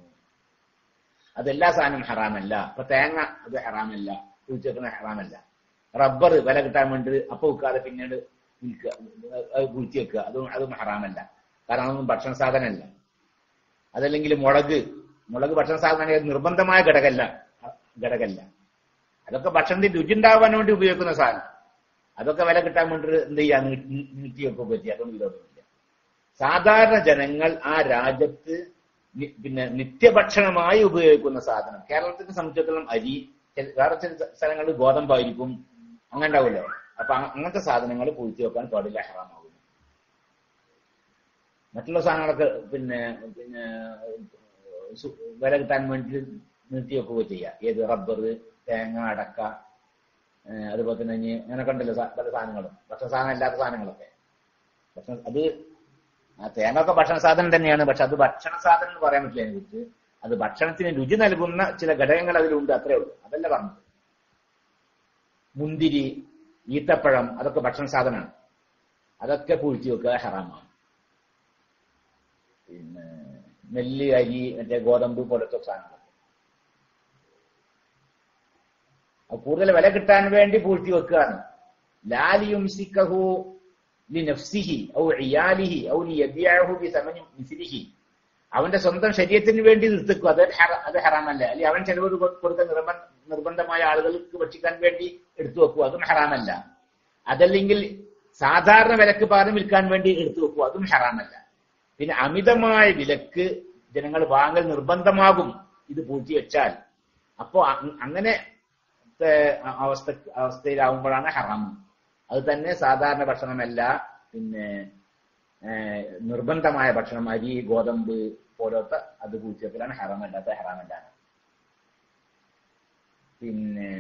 അതെല്ലാ സാധനവും ഹറാമല്ല ഇപ്പൊ തേങ്ങ അത് ഹറാമല്ല പൂഴ്ത്തി വെക്കുന്ന ഹറാമല്ല റബ്ബർ വില കിട്ടാൻ വേണ്ടി അപ്പൊ വെക്കാതെ പിന്നീട് വിൽക്കുക അത് പൂഴ്ത്തി വെക്കുക അതും അതും ഹറാമല്ല കാരണം അതൊന്നും ഭക്ഷണ സാധനമല്ല അതല്ലെങ്കിൽ മുളക് മുളക് ഭക്ഷണ സാധനം നിർബന്ധമായ ഘടകമല്ല ഘടകമല്ല അതൊക്കെ ഭക്ഷണത്തിൽ രുചി ഉണ്ടാവാൻ വേണ്ടി ഉപയോഗിക്കുന്ന സാധനം അതൊക്കെ വില കിട്ടാൻ വേണ്ടി എന്ത് ചെയ്യാ നീ- നീ- നീട്ടിയൊക്കെ പറ്റി അതൊന്നും വിരോധമില്ല സാധാരണ ജനങ്ങൾ ആ രാജ്യത്ത് നി- പിന്നെ നിത്യഭക്ഷണമായി ഉപയോഗിക്കുന്ന സാധനം കേരളത്തിനെ സംബന്ധിച്ചിടത്തോളം അരി ചില- വേറെ ചില സ്ഥലങ്ങളിൽ ഗോതമ്പായിരിക്കും അങ്ങനെ ഉണ്ടാവില്ലേ അപ്പൊ അ- അങ്ങനത്തെ സാധനങ്ങൾ പൂഴ്ത്തി വെക്കാൻ പാടില്ല ഹറാമാകുന്നു മറ്റുള്ള സാധനങ്ങളൊക്കെ പിന്നെ പിന്നെ സു- വില കിട്ടാൻ വേണ്ടി നിർത്തി വെക്കുക ചെയ്യുക ഏത് റബ്ബർ തേങ്ങ അടക്ക ഏഹ് അതുപോലെ തന്നെ ഇനി അങ്ങനെയൊക്കെ ഉണ്ടല്ലോ സാ- പല സാധനങ്ങളും ഭക്ഷണ സാധനം അല്ലാത്ത സാധനങ്ങളൊക്കെ ഭക്ഷണ അത് ആ തേങ്ങ ഒക്കെ ഭക്ഷണ സാധനം തന്നെയാണ് പക്ഷെ അത് ഭക്ഷണ സാധനം എന്ന് പറയാൻ പറ്റില്ല അതിനെ കുറിച്ച് അത് ഭക്ഷണത്തിന് രുചി നൽകുന്ന ചില ഘടകങ്ങൾ അതിലുണ്ട് അത്രേ ഉള്ളൂ അതല്ല പറഞ്ഞത് മുന്തിരി ഈത്തപ്പഴം അതൊക്കെ ഭക്ഷണ സാധനമാണ് അതൊക്കെ പൂഴ്ത്തി വെക്കുക ഹറാമാണ് പിന്നെ നെല്ല് അരി മറ്റേ ഗോതമ്പ് പോലത്തെ സാധനങ്ങൾ അത് കൂടുതൽ വില കിട്ടാൻ വേണ്ടി പൂഴ്ത്തി വെക്കുകയാണ് ലാലിയും സിക്കഹു ലിനഫ്സിഹി ഔ ഇയാലിഹി ഔ ലിയബിയഹു ബിസമനി മിസ്ലിഹി അവന്റെ സ്വന്തം ശരീരത്തിന് വേണ്ടി നിർത്തിക്കും അത് ഹറ- അത് ഹറാമല്ല അല്ലെങ്കിൽ അവൻ ചെലവ് കൊ- കൊടുത്ത നിർബന്ധ നിർബന്ധമായ ആളുകൾക്ക് ഭക്ഷിക്കാൻ വേണ്ടി എടുത്തു വെക്കുക അതും ഹറാമല്ല അതല്ലെങ്കിൽ സാധാരണ വിലക്ക് പകരം വിൽക്കാൻ വേണ്ടി എടുത്തു വെക്കുക അതും ഹറാമല്ല പിന്നെ അമിതമായ വിലക്ക് ജനങ്ങൾ വാങ്ങൽ നിർബന്ധമാകും ഇത് പൂഴ്ത്തി വെച്ചാൽ അപ്പോ അ- അങ്ങനെ ത്തെ അവസ്ഥ അവസ്ഥയിലാവുമ്പോഴാണ് ഹറാം അത് തന്നെ സാധാരണ ഭക്ഷണമല്ല പിന്നെ ഏഹ്, നിർബന്ധമായ ഭക്ഷണം അരി ഗോതമ്പ് പോലത്തെ അത് പൂഴ്ത്തിവെക്കലാണ് ഹറാമല്ലാത്ത ഹറാമല്ല പിന്നെ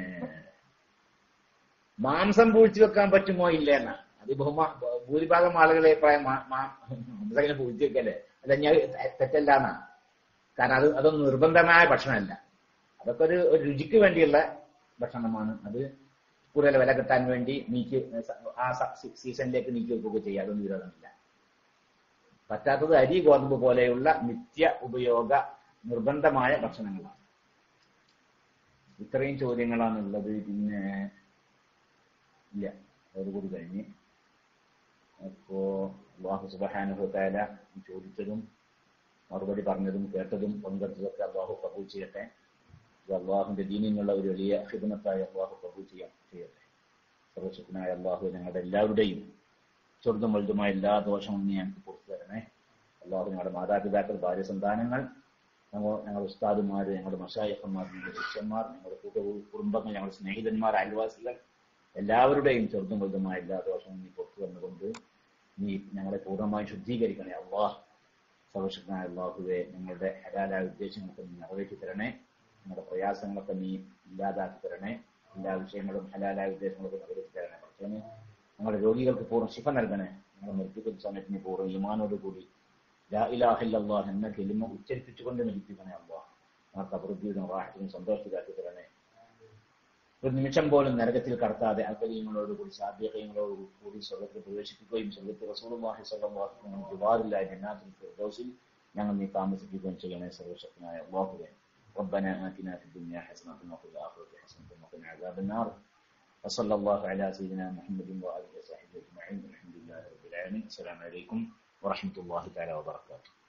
മാംസം പൂഴ്ത്തി വെക്കാൻ പറ്റുമോ ഇല്ല എന്നാ അത് ബഹുമാ ഭൂരിഭാഗം ആളുകളെ അഭിപ്രായം മാ- മാ- മാംസം പൂഴ്ത്തി വെക്കല്ലേ അത് ഞാൻ തെറ്റല്ല എന്നാ കാരണം അത് അതൊന്നും നിർബന്ധമായ ഭക്ഷണമല്ല അതൊക്കെ ഒരു ഒരു രുചിക്ക് വേണ്ടിയുള്ള ഭക്ഷണമാണ് അത് കൂടുതൽ വില കിട്ടാൻ വേണ്ടി നീക്കി ആ സ- സീസണിലേക്ക് നീക്കി വെക്കുകയൊക്കെ ചെയ്യുക അതൊന്നും വിരോധമില്ല പറ്റാത്തത് അരി ഗോതമ്പ് പോലെയുള്ള നിത്യ ഉപയോഗ നിർബന്ധമായ ഭക്ഷണങ്ങളാണ് ഇത്രയും ചോദ്യങ്ങളാണ് ഉള്ളത് പിന്നെ ഇല്ല അതോടുകൂടി കഴിഞ്ഞ് അപ്പോ അള്ളാഹു സുബഹാനുഭവത്തായ ചോദിച്ചതും മറുപടി പറഞ്ഞതും കേട്ടതും പങ്കെടുത്തതൊക്കെ അള്ളാഹു കബൂൽ ചെയ്യട്ടെ ഇത് അള്ളാഹുന്റെ ദീനിനുള്ള ഒരു വലിയ ഹിദമത്തായി അള്ളാഹു കബൂൽ ചെയ്യാൻ ചെയ്യട്ടെ സർവശക്തനായ അള്ളാഹു ഞങ്ങളുടെ എല്ലാവരുടെയും ചെറുതും വലുതുമായ എല്ലാ ദോഷവും നീ ഞങ്ങൾക്ക് പുറത്തു തരണേ അള്ളാഹു ഞങ്ങളുടെ മാതാപിതാക്കൾ ഭാര്യ സന്താനങ്ങൾ ഞങ്ങൾ ഞങ്ങളുടെ ഉസ്താദുമാര് ഞങ്ങളുടെ മഷായഹന്മാർ ഞങ്ങളുടെ ശിഷ്യന്മാർ ഞങ്ങളുടെ കൂട്ട കുടുംബങ്ങൾ ഞങ്ങളുടെ സ്നേഹിതന്മാർ അയൽവാസികൾ എല്ലാവരുടെയും ചെറുതും വലുതുമായ എല്ലാ ദോഷവും നീ പുറത്തു തന്നുകൊണ്ട് നീ ഞങ്ങളെ പൂർണ്ണമായി ശുദ്ധീകരിക്കണേ അള്ളാഹ് സർവശക്തനായ അള്ളാഹുവെ ഞങ്ങളുടെ ഹലാലായ ഉദ്ദേശങ്ങളൊക്കെ നീ നിറവേറ്റി തരണേ ഞങ്ങളുടെ പ്രയാസങ്ങളൊക്കെ നീ ഇല്ലാതാക്കി തരണേ എല്ലാ വിഷയങ്ങളും ഹലാലായ ഉദ്ദേശങ്ങളൊക്കെ നിറവേറ്റി തരണേ പക്ഷേ ഞങ്ങളുടെ രോഗികൾക്ക് പൂർണ്ണ ശിഫ നൽകണേ ഞങ്ങളുടെ മരിപ്പിക്കുന്ന സമയത്തിന് പൂർണ്ണ ഈമാനോട് കൂടി ലാ ഇലാഹ ഇല്ലല്ലാഹ് എന്ന കെലിമ ഉച്ചരിപ്പിച്ചുകൊണ്ട് മരിപ്പിക്കണേ അള്ളാഹ് ഞങ്ങൾക്ക് അഭിവൃദ്ധിയും റാഹത്തിനും സന്തോഷത്തിലാക്കി തരണേ ഒരു നിമിഷം പോലും നരകത്തിൽ കടത്താതെ അൽക്കരീങ്ങളോട് കൂടി സാധ്യതകളോട് കൂടി സ്വർഗത്തിൽ പ്രവേശിപ്പിക്കുകയും സ്വർഗത്തിൽ റസൂലുള്ളാഹി സ്വല്ലല്ലാഹു അലൈഹി വസല്ലം ജുവാറില്ലായ ജന്നാത്തുൽ ഫിർദൗസിൽ ഞങ്ങൾ നീ താമസിപ്പിക്കുകയും ചെയ്യണേ സർവശക്തനായ അല്ലാഹുവേ ربنا آتنا في الدنيا حسنة وفي الآخرة حسنة وقنا عذاب النار وصلى الله على سيدنا محمد وآله وصحبه أجمعين الحمد لله رب العالمين السلام عليكم ورحمة الله تعالى وبركاته